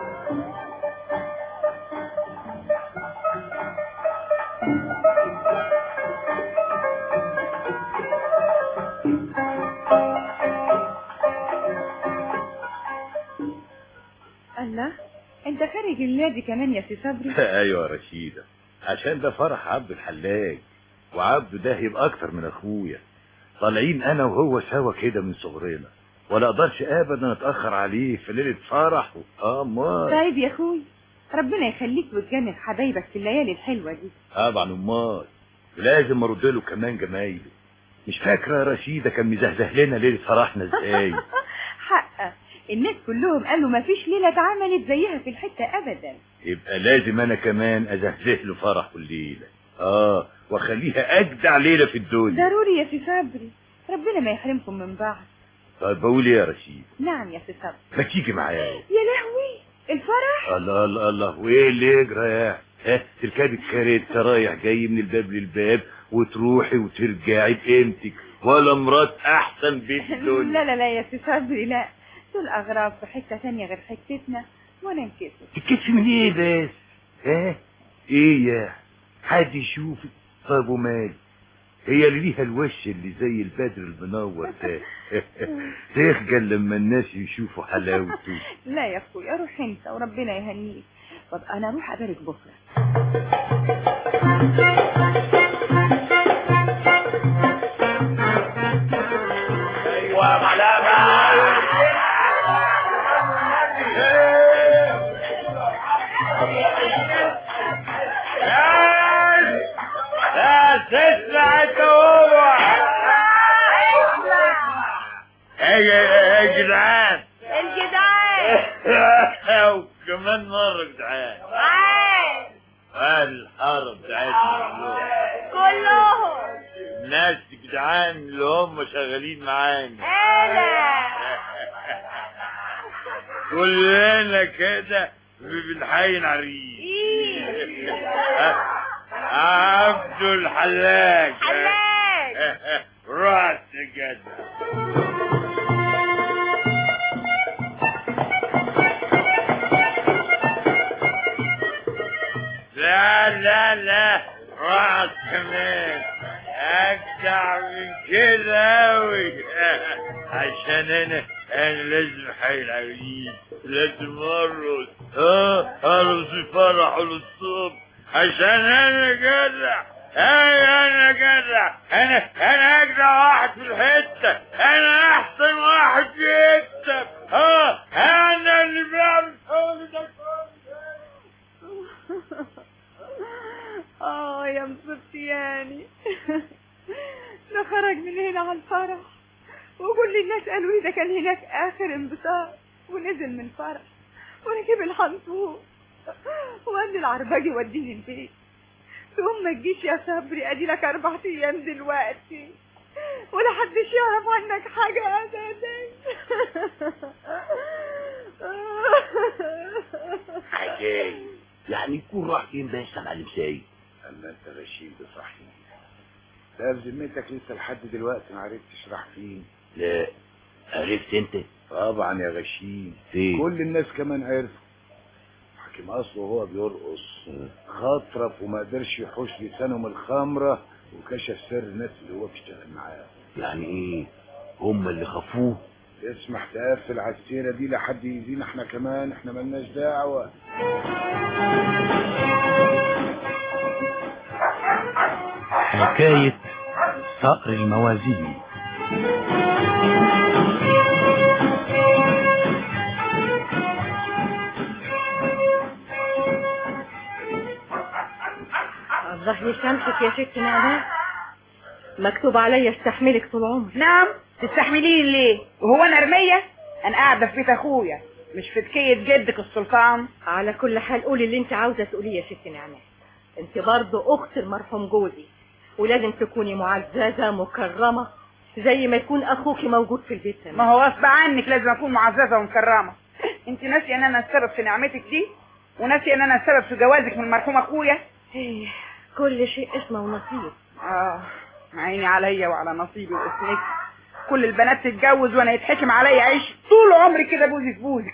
الله انت خارج النادي كمان يا سي صبري ايوه يا رشيدة عشان ده فرح عبد الحلاج وعبده ده هيبقى اكتر من اخويا طالعين انا وهو سوا كده من صغرنا ولا اقدرش ابدا اتاخر عليه في ليله فرح اه امال طيب يا اخوي ربنا يخليك وتجنب حبايبك في الليالي الحلوة دي طبعا امال ولازم ارد له كمان جمايله مش فاكره يا رشيده كان مزهزه لنا ليله فرحنا ازاي حقا الناس كلهم قالوا ما فيش ليلة اتعملت زيها في الحتة ابدا يبقى لازم انا كمان ازهزه له فرحه الليله اه واخليها اجدع ليله في الدنيا ضروري يا سي صبري ربنا ما يحرمكم من بعض طيب بقول ايه يا رشيد نعم يا سي صبري ما تيجي معايا يا لهوي الفرح الله الله الله وايه اللي يجرى يا ها تركبي الكاريتا رايح جاي من الباب للباب وتروحي وترجعي بقيمتك ولا مرات احسن بيت الدنيا لا لا لا يا سي صبري لا دول اغراب في حتة تانية غير حتتنا وانا انكسر تتكسفي من ايه بس ها ايه يا حد يشوفك طيب ومال هي اللي ليها الوش اللي زي البدر المنور ده تخجل لما الناس يشوفوا حلاوته لا يا اخويا روح انت وربنا يهنيك طب انا اروح ابارك بكره ايوه ملامة لا تسمع انت وهو يا جدعان الجدعان وكمان مرة جدعان عاد الحارة بتاعتنا كلهم الناس جدعان اللي هم شغالين معانا انا كلنا كده بنحيي العريس عبد الحلاج حلاج راس جد لا لا لا راس كمان اجدع من كده اوي عشان انا انا لازم حي العريس لازم ارقص اه ارقص في فرح للصبح عشان انا جدع اي انا جدع انا انا اجدع واحد في الحته انا احسن واحد يكسب اه انا اللي بعمل كل ده اه يا مصبتياني ده خرج من هنا على الفرح وكل الناس قالوا ايه ده كان هناك اخر انبساط ونزل من فرح وركب الحنطور وقال العرباجي وديني البيت تقوم ما تجيش يا صبري ادي لك اربع ايام دلوقتي ولا حدش يعرف عنك حاجة ابدا عجايب يعني يكون راح فين بس يا معلم سيد اما انت غشيم صحيح ده بذمتك لسه لحد دلوقتي ما عرفتش راح فين لا عرفت انت طبعا يا غشيم فين كل الناس كمان عرفوا حكيم اصله وهو بيرقص خطرف وما قدرش يحوش لسانه من الخمره وكشف سر الناس اللي هو بيشتغل معاهم يعني ايه هم اللي خافوه اسمح تقفل على السيره دي لحد يزينا احنا كمان احنا ملناش دعوه حكاية صقر الموازين الله يسامحك يا ست نعناع مكتوب عليا استحملك طول عمري نعم تستحمليني ليه وهو انا رمية انا قاعدة في بيت اخويا مش في تكية جدك السلطان على كل حال قولي اللي انت عاوزه تقوليه يا ست نعناع انت برضه اخت المرحوم جوزي ولازم تكوني معززه مكرمه زي ما يكون اخوكي موجود في البيت ما هو غصب عنك لازم اكون معززة ومكرمة انت ناسية ان انا السبب في نعمتك دي وناسية ان انا السبب في جوازك من المرحوم اخويا إيه، كل شيء اسمه ونصيب اه عيني عليا وعلى نصيبي واسمك كل البنات تتجوز وانا يتحكم عليا عيش طول عمري كده بوزي في بوزك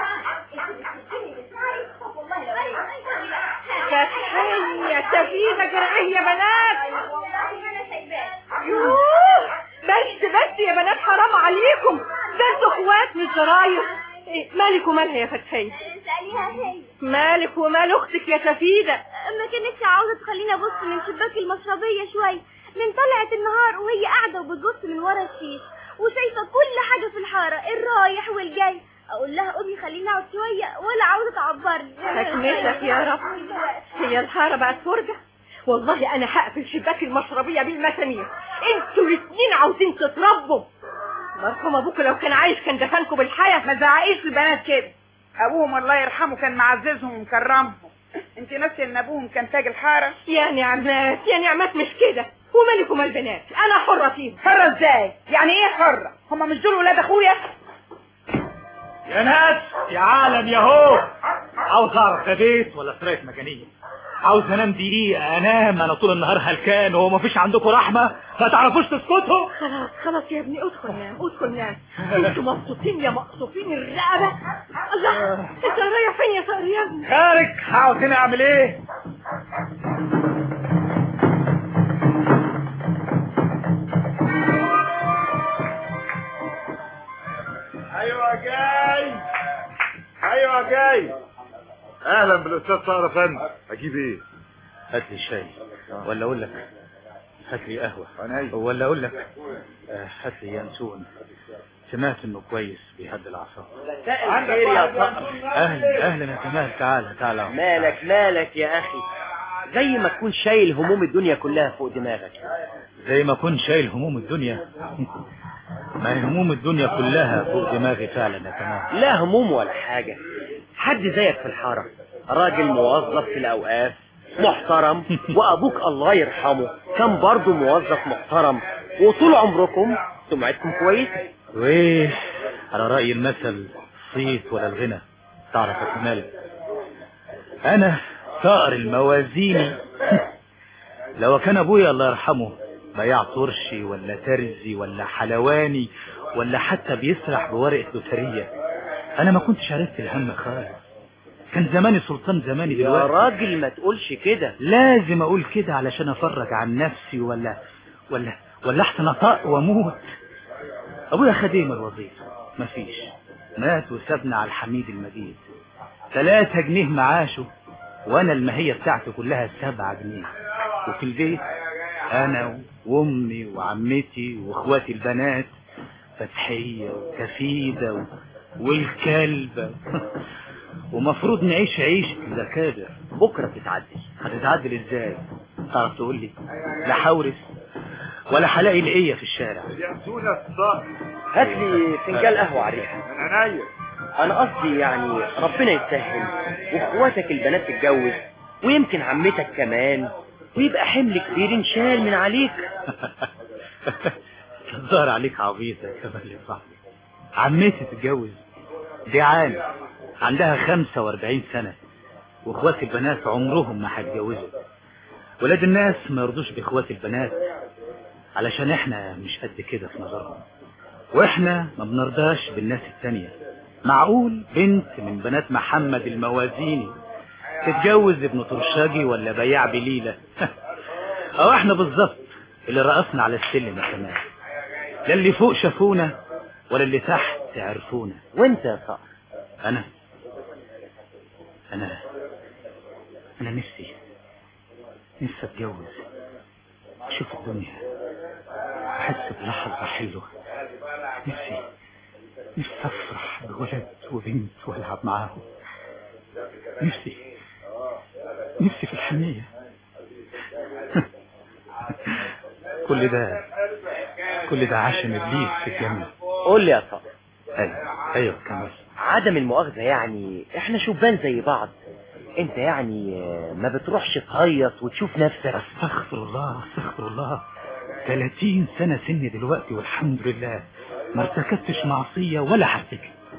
فتحية سفينة جرعية يا بنات يوه بس بس يا بنات حرام عليكم ده انتوا اخوات مش جرايم إيه، مالك ومالها يا فتحية اسأليها هي مالك ومال اختك يا سفيدة ما كانتش عاوزة تخليني ابص من شباك المشربية شوية من طلعت النهار وهي قاعدة وبتبص من ورا الشيش وشايفة كل حاجة في الحارة الرايح والجاي اقول لها قومي خليني اقعد شوية ولا عاوزة تعبرني حكمتك يا رب هي الحارة بقت فرجة والله انا هقفل شباك المشربية بالمسامير انتوا الاثنين عاوزين تتربوا مرحوم ابوك لو كان عايش كان دفنكم بالحياة ما زعقيش البنات كده ابوهم الله يرحمه كان معززهم ومكرمهم انت ناسيه ان ابوهم كان تاج الحاره يا نعمات يا نعمات مش كده ومالك ومال البنات انا حرة فيهم حره ازاي يعني ايه حره هما مش دول ولاد اخويا يا ناس يا عالم يا هو عاوز اعرف ده بيت ولا سراية مجانية عاوز انام دقيقة انام انا طول النهار هلكان وهو مفيش عندكم رحمة ما تعرفوش تسكتوا خلاص خلاص يا ابني ادخل نام ادخل نام انتوا مبسوطين يا مقصوفين الرقبة الله انت رايح فين يا صقر يا ابني خارج عاوزين اعمل ايه ايوه جاي ايوه جاي اهلا بالاستاذ طاهر افندي اجيب ايه هات لي شاي ولا اقول لك هات لي قهوه عينيا. ولا اقول لك آه، هات لي ينسون سمعت انه كويس بيهدي الاعصاب مساء الخير يا صقر اهلا اهلا يا كمال تعال تعال مالك مالك يا اخي زي ما تكون شايل هموم الدنيا كلها فوق دماغك زي ما كنت شايل هموم الدنيا ما هي هموم الدنيا كلها فوق دماغي فعلا يا كمال لا هموم ولا حاجة حد زيك في الحارة راجل موظف في الأوقاف محترم وأبوك الله يرحمه كان برضه موظف محترم وطول عمركم سمعتكم كويسة وايه على رأي المثل صيت ولا الغنى تعرف يا كمال انا صقر الموازيني لو كان ابويا الله يرحمه بياع طرشي ولا ترزي ولا حلواني ولا حتى بيسرح بورقة لوترية انا ما كنتش عرفت الهم خالص كان زماني سلطان زماني يا دلوقتي راجل ما تقولش كده لازم اقول كده علشان افرج عن نفسي ولا ولا ولا احسن اطاق واموت ابويا خديم الوظيفة مفيش مات وسابنا على الحميد المجيد ثلاثة جنيه معاشه وانا المهية بتاعته كلها سبعة جنيه وفي البيت انا وامي وعمتي واخواتي البنات فتحية وكفيدة و... والكلبة ومفروض نعيش عيش الزكادر بكرة تتعدل هتتعدل ازاي تعرف تقول لي لا حورس ولا هلاقي لقية في الشارع ينسون الصقر هات لي فنجان قهوة على الريحة من عينيا انا قصدي يعني ربنا يسهل واخواتك البنات تتجوز ويمكن عمتك كمان ويبقى حمل كبير انشال من عليك الظاهر عليك عبيط يا كمال يا صاحبي عمتي تتجوز دي عالم عندها 45 سنة واخواتي البنات عمرهم ما هيتجوزوا ولاد الناس ما يرضوش باخواتي البنات علشان احنا مش قد كده في نظرهم واحنا ما بنرضاش بالناس التانية معقول بنت من بنات محمد الموازيني تتجوز ابن طرشاجي ولا بياع بليلة او احنا بالظبط اللي رقصنا على السلم يا كمان لا اللي فوق شافونا ولا اللي تحت عرفونا وانت يا صقر انا انا انا نفسي نفسي اتجوز اشوف الدنيا احس بلحظة حلوة نفسي نفسي افرح بولد وبنت والعب معاهم نفسي نفسي في الحنية كل ده كل ده عشان ابليس في الجنة قول لي يا صاحبي ايوه ايوه كمل عدم المؤاخذة يعني احنا شبان زي بعض انت يعني آه، ما بتروحش تهيص وتشوف نفسك استغفر الله استغفر الله 30 سنة سني دلوقتي والحمد لله ما ارتكبتش معصية ولا حسيت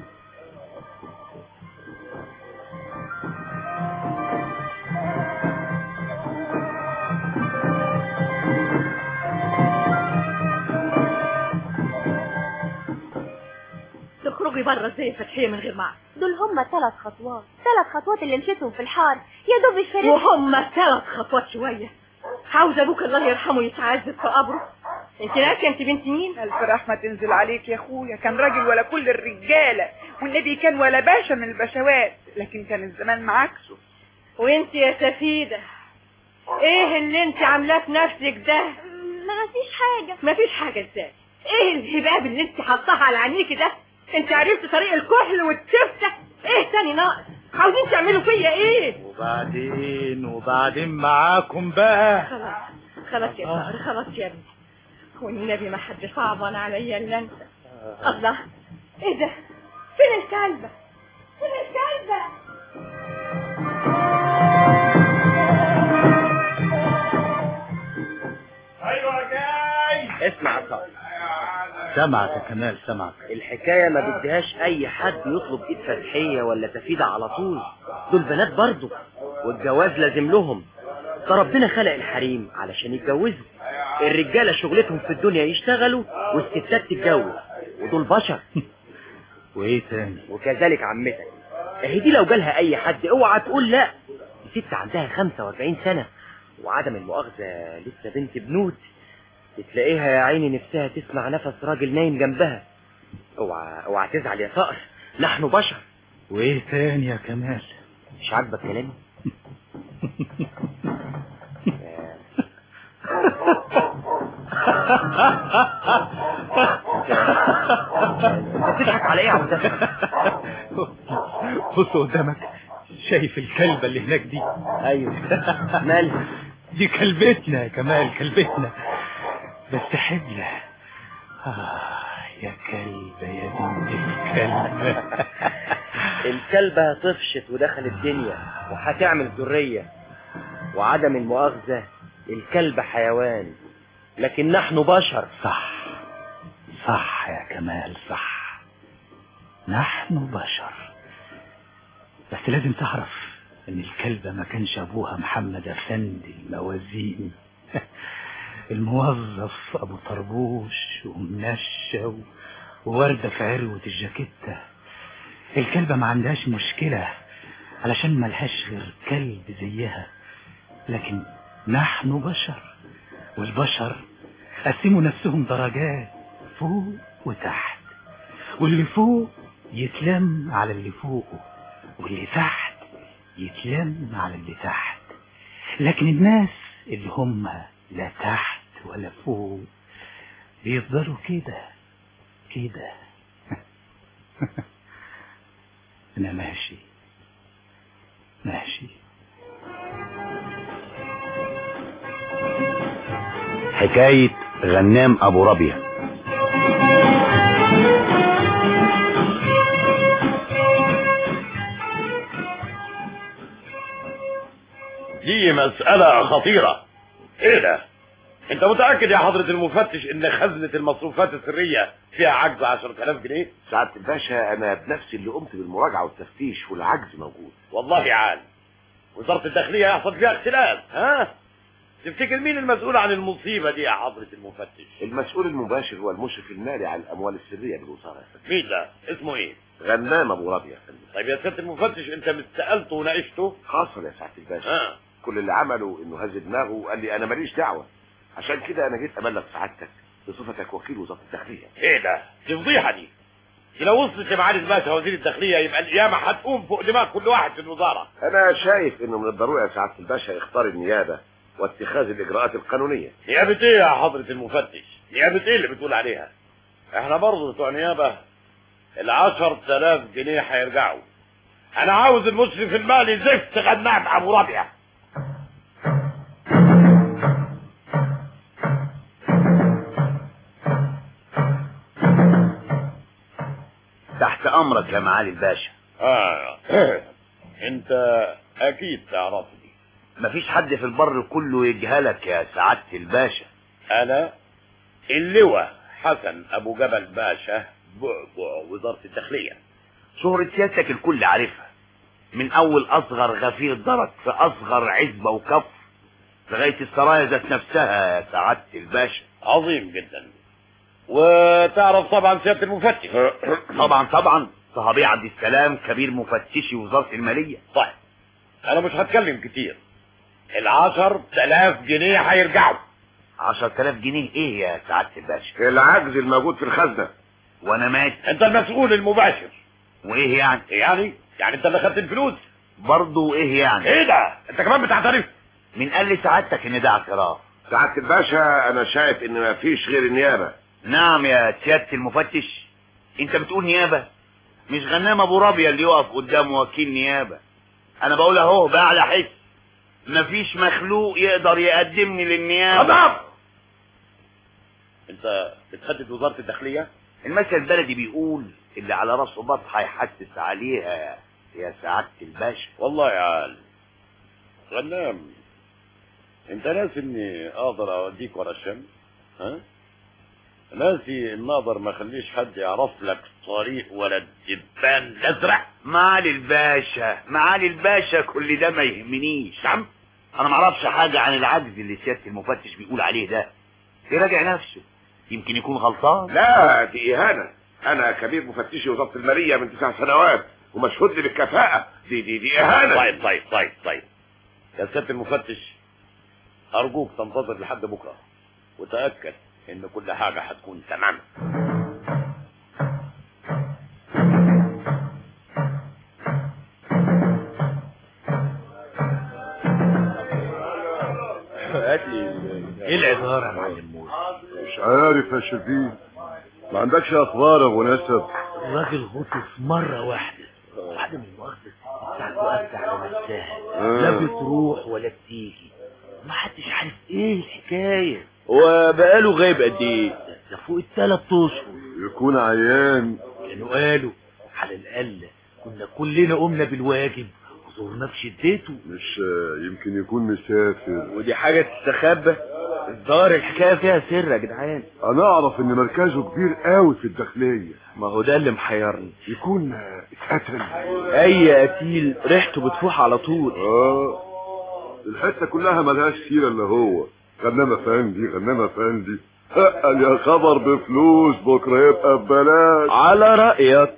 تخرجي بره زي فتحية من غير معك دول هما ثلاث خطوات ثلاث خطوات اللي مشيتهم في الحار يا دوب الشريف وهم ثلاث خطوات شوية عاوز ابوك الله يرحمه يتعذب في قبره انت ناسيه انت بنت مين الف رحمة تنزل عليك يا اخويا كان راجل ولا كل الرجالة والنبي كان ولا باشا من البشوات لكن كان الزمان معاكسه وانت يا سفيدة ايه اللي انت عاملاه في نفسك ده ما فيش حاجة ما فيش حاجة ازاي ايه الهباب اللي انت حطاها على عينيكي ده انت عرفت طريق الكحل والتفتة ايه تاني ناقص عاوزين تعملوا فيا ايه وبعدين وبعدين معاكم بقى خلاص خلاص يا طاهر خلاص يا ابني والنبي ما حد صعبان عليا الا انت الله ايه ده فين الكلبة فين الكلبة ايوه جاي اسمع يا صاحبي سمعك يا كمال سمعك الحكاية ما بدهاش اي حد يطلب ايد فتحية ولا تفيدة على طول دول بنات برضه والجواز لازم لهم ده ربنا خلق الحريم علشان يتجوزوا الرجالة شغلتهم في الدنيا يشتغلوا والستات تتجوز ودول بشر وايه تاني وكذلك عمتك اهي دي لو جالها اي حد اوعى تقول لا دي ست عندها 45 سنة وعدم المؤاخذة لسه بنت بنود بتلاقيها يا عيني نفسها تسمع نفس راجل نايم جنبها اوعى اوعى تزعل يا صقر نحن بشر وايه تاني يا كمال مش عاجبك كلامي انت بتضحك على ايه يا عم بص قدامك شايف الكلبة اللي هناك دي ايوه مالها دي كلبتنا يا كمال كلبتنا بس حبلة آه يا كلبة يا بنت الكلبة الكلبة طفشت ودخلت الدنيا وهتعمل ذرية وعدم المؤاخذة الكلب حيوان لكن نحن بشر صح صح يا كمال صح نحن بشر بس لازم تعرف ان الكلبة ما كانش ابوها محمد افندي الموازين الموظف ابو طربوش ومنشة و- ووردة في عروة الجاكيتة الكلبة ما عندهاش مشكلة علشان ملهاش غير كلب زيها لكن نحن بشر والبشر قسموا نفسهم درجات فوق وتحت واللي فوق يتلم على اللي فوقه واللي تحت يتلم على اللي تحت لكن الناس اللي هم لا تحت ولا فوق بيفضلوا كده كده انا ماشي ماشي حكاية غنام أبو ربيع دي مسألة خطيرة ايه ده انت متأكد يا حضرة المفتش ان خزنة المصروفات السرية فيها عجز 10000 جنيه سعادة الباشا انا بنفسي اللي قمت بالمراجعة والتفتيش والعجز موجود والله عال وزارة الداخلية يحصل فيها اختلاف ها تفتكر مين المسؤول عن المصيبة دي يا حضرة المفتش المسؤول المباشر هو المشرف المالي على الاموال السرية بالوزارة يا فندم مين ده اسمه ايه غنام ابو ربيع يا فندم طيب يا سيادة المفتش انت مستقلته وناقشته حصل يا سعادة الباشا ها كل اللي عمله انه هز دماغه وقال لي انا ماليش دعوة عشان كده انا جيت ابلغ سعادتك بصفتك وكيل وزارة الداخلية ايه ده دي فضيحة دي دي لو وصلت يا معالي الباشا وزير الداخلية يبقى القيامة هتقوم فوق دماغ كل واحد في الوزارة انا شايف انه من الضروري يا سعادة الباشا يختار النيابة واتخاذ الاجراءات القانونية نيابة ايه يا حضرة المفتش نيابة ايه اللي بتقول عليها احنا برضه بتوع نيابة العشر تلاف جنيه هيرجعوا انا عاوز المشرف المالي زفت غنام ابو ربيع امرك يا معالي الباشا اه انت اكيد تعرفني مفيش حد في البر كله يجهلك يا سعادة الباشا انا اللواء حسن ابو جبل باشا بعبع وزارة الداخلية شهرة سيادتك الكل عارفها من اول اصغر غفير درك في اصغر عزبة وكف لغاية السرايا ذات نفسها يا سعادة الباشا عظيم جدا وتعرف طبعا سيادة المفتش طبعا طبعا صحابي عبد السلام كبير مفتشي وزارة المالية طيب انا مش هتكلم كتير العشر تلاف جنيه هيرجعوا عشر تلاف جنيه ايه يا سعادة الباشا العجز الموجود في الخزنة وانا مات انت المسؤول المباشر وايه يعني يعني يعني انت اللي خدت الفلوس برضه ايه يعني ايه ده انت كمان بتعترف مين قال لي سعادتك ان ده اعتراف سعادة الباشا انا شايف ان مفيش غير النيابة نعم يا سيادة المفتش انت بتقول نيابة مش غنام ابو رابية اللي يقف قدام وكيل نيابة انا بقول اهو بقى على حس مفيش مخلوق يقدر يقدمني للنيابة خطاب انت بتخدد وزارة الداخلية المثل البلدي بيقول اللي على راسه بطحة يحسس عليها يا سعادة الباشا والله يا عال غنام انت ناسي اني اقدر اوديك ورا الشمس ها ناسي ان اقدر ما اخليش حد يعرف لك طريق ولا الدبان الازرق معالي الباشا معالي الباشا كل ده ما يهمنيش نعم انا ما اعرفش حاجة عن العجز اللي سيادة المفتش بيقول عليه ده يراجع نفسه يمكن يكون غلطان لا دي اهانة انا كبير مفتشي وزارة المالية من تسع سنوات ومشهود لي بالكفاءة دي دي دي اهانة طيب طيب طيب طيب يا سيادة المفتش ارجوك تنتظر لحد بكرة وتأكد ان كل حاجة هتكون تمام ايه العبارة يا معلم موسى مش عارف يا شربين ما عندكش اخبار يا ابو نسب الراجل غطس مرة واحدة بعد من المؤاخذة بتاعته قافلة على نفسها آه. لا بتروح ولا بتيجي ما حدش عارف ايه الحكاية هو بقاله غايب قد ايه ده فوق الثلاث اشهر يكون عيان كانوا قالوا على الأقل كنا كلنا قمنا بالواجب وزورنا في شدته مش يمكن يكون مسافر ودي حاجة تستخبى الظاهر الحكاية فيها سر يا جدعان انا اعرف ان مركزه كبير قوي في الداخلية ما هو ده اللي محيرني يكون اتقتل اي قتيل ريحته بتفوح على طول اه الحتة كلها ملهاش سيرة الا هو غنام افندي غنام افندي قال يا خبر بفلوس بكرة يبقى ببلاش على رأيك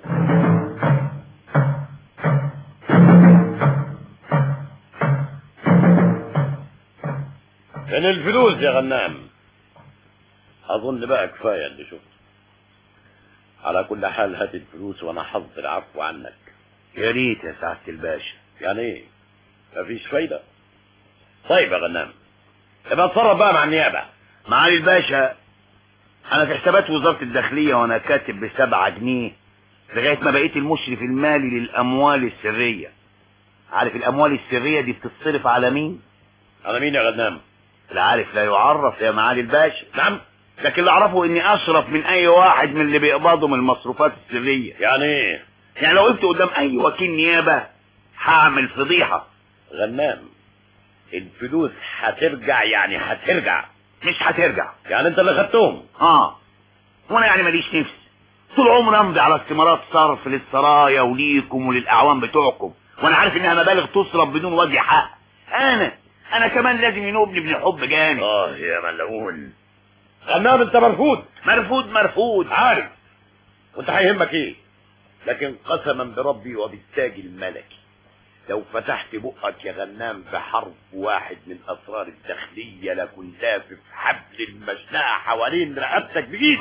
فين الفلوس يا غنام اظن بقى كفاية اللي شفته على كل حال هات الفلوس وانا حظ العفو عنك يا ريت يا سعادة الباشا يعني ايه مفيش فايدة طيب يا غنام يبقى اتصرف بقى مع النيابة معالي الباشا انا في حسابات وزارة الداخلية وانا كاتب بسبعة جنيه لغاية ما بقيت المشرف المالي للاموال السرية عارف الاموال السرية دي بتتصرف على مين على مين يا غنام العارف لا يعرف يا معالي الباشا نعم لكن اللي اعرفه اني اشرف من اي واحد من اللي بيقبضوا من المصروفات السرية يعني ايه يعني لو وقفت قدام اي وكيل نيابة هعمل فضيحة غنام الفلوس هترجع يعني هترجع مش هترجع يعني انت اللي خدتهم اه وانا يعني ماليش نفس طول عمري امضي على استمارات صرف للسرايا وليكم وللاعوان بتوعكم وانا عارف انها مبالغ تصرف بدون وجه حق انا انا كمان لازم ينوبني ابن حب جامد اه يا ملعون غنام انت مرفوض مرفوض مرفوض عارف وانت هيهمك ايه لكن قسما بربي وبالتاج الملكي لو فتحت بقك يا غنام بحرف واحد من اسرار الداخلية لكن لافف حبل المشنقة حوالين رقبتك بايدي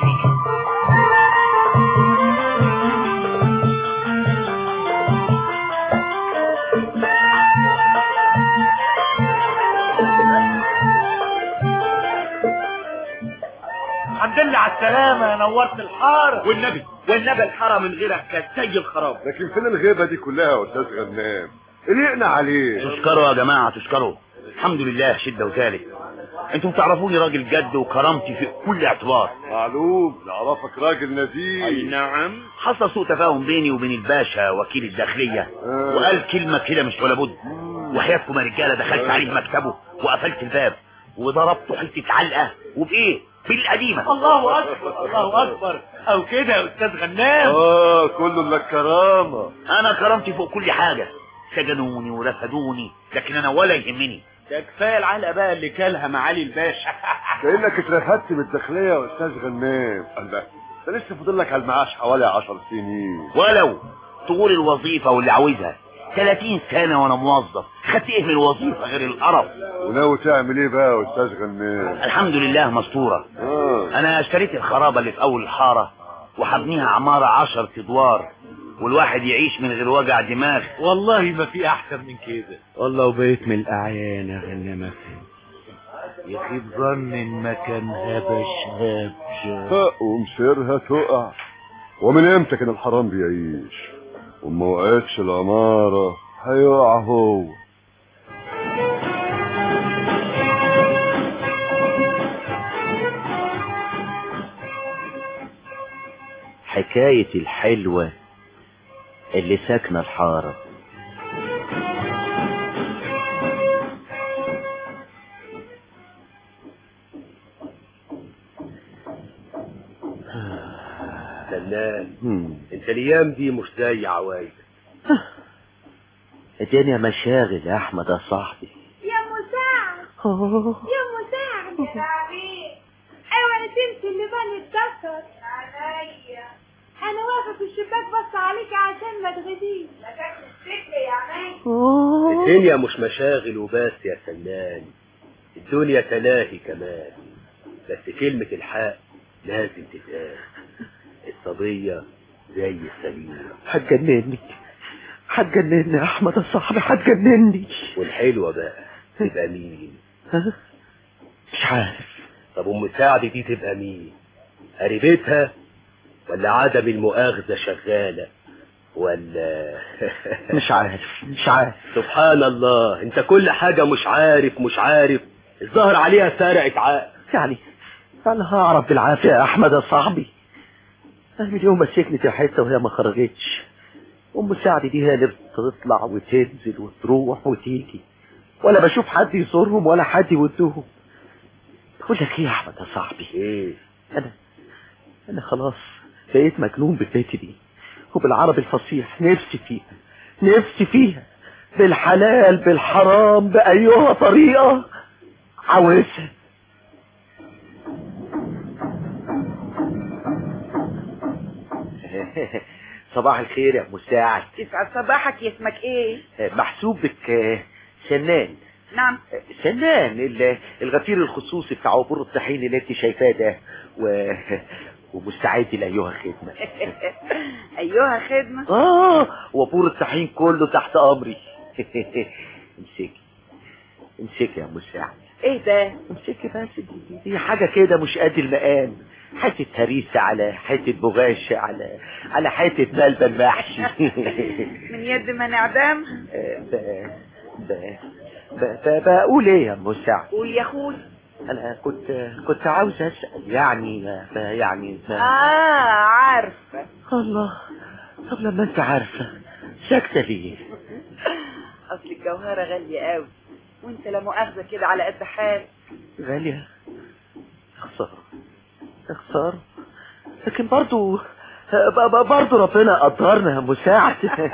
الحمد لله على السلامة يا نورت الحارة والنبي والنبي الحارة من غيرك كانت زي الخراب لكن فين الغيبة دي كلها يا استاذ غنام قلقنا عليه تشكروا يا جماعة تشكروا الحمد لله شدة وذلك انتوا بتعرفوني راجل جد وكرامتي في كل اعتبار معلوم نعرفك راجل نزيه اي نعم حصل سوء تفاهم بيني وبين الباشا وكيل الداخلية وقال كلمة كده مش ولا بد وحياتكم يا رجالة دخلت عليه مكتبه وقفلت الباب وضربته حتة علقة وبايه بالقديمة الله اكبر الله اكبر او كده يا استاذ غنام اه كله لك كرامة انا كرامتي فوق كل حاجة سجنوني ورفدوني لكن انا ولا يهمني ده كفايه العلقه بقى اللي كلها معالي الباشا كأنك اترفدت من الداخلية يا أستاذ غنام الله ده لسه فاضل لك على المعاش حوالي عشر سنين ولو تقول الوظيفة واللي عاوزها 30 سنة وانا موظف خدت ايه من الوظيفة غير القرف وناوي تعمل ايه بقى يا أستاذ غنام الحمد لله مستورة آه. انا اشتريت الخرابة اللي في اول الحارة وحبنيها عمارة عشر ادوار والواحد يعيش من غير وجع دماغ والله ما في احسن من كده والله وبقيت من الاعيان يا غنامة يخيب ظن ان مكانها بشهاب حق ومصيرها تقع ومن امتى كان الحرام بيعيش وما وقعتش العمارة هيقع هو حكاية الحلوة اللي ساكنة الحارة فنان انت الايام دي مش زي عوايد الدنيا مشاغل يا احمد يا صاحبي يا مساعد يا مساعد يا عميد اوعي تنسي اللي بني اتكسر عليا انا واقفه في الشباك بص عليك عشان ما تغديش ما كانش السكه يا عميد الدنيا مش مشاغل وبس يا فنان الدنيا تلاهي كمان بس كلمة الحق لازم تتقال الصبية زي السليمة هتجنني هتجنني يا احمد يا صاحبي هتجنني والحلوة بقى تبقى مين ها؟ مش عارف طب ام سعد دي تبقى مين قريبتها ولا عدم المؤاخذة شغالة ولا مش عارف مش عارف سبحان الله انت كل حاجة مش عارف مش عارف الظاهر عليها سرقت عقل يعني انا هعرف بالعافية يا احمد يا صاحبي انا من يوم ما سكنت يا حته وهي ما خرجتش ام سعد دي هي اللي بتطلع وتنزل وتروح وتيجي ولا بشوف حد يزورهم ولا حد يودهم بقول لك ايه يا احمد يا صاحبي ايه انا انا خلاص بقيت مجنون بالبيت دي وبالعربي الفصيح نفسي فيها نفسي فيها بالحلال بالحرام بأيها طريقة عاوزها صباح الخير يا مساعد يسعد صباحك يا اسمك ايه محسوبك آه، سنان نعم سنان ال- الغفير الخصوصي بتاع عبور الطحين اللي انت شايفاه ده و... ومستعد لأيها خدمة ايها خدمة اه وبور الطحين كله تحت امري امسكي امسكي يا مساعد ايه ده امسكي بس دي, دي, دي حاجة كده مش قد المقام حتة هريسة على حتة بغاشة على على حتة ملبن محشي من يد من اعدام ب... ب... ب... ب... بقول ايه يا مساعد قول يا اخوي انا كنت كنت عاوز اسال يعني ب... يعني ب... اه عارفة الله طب لما انت عارفه ساكته ليه اصل الجوهرة غالية قوي وانت لا مؤاخذة كده على قد حال غاليه خساره خساره لكن برضو ب- ب- برضو ربنا قدرنا يا مساعد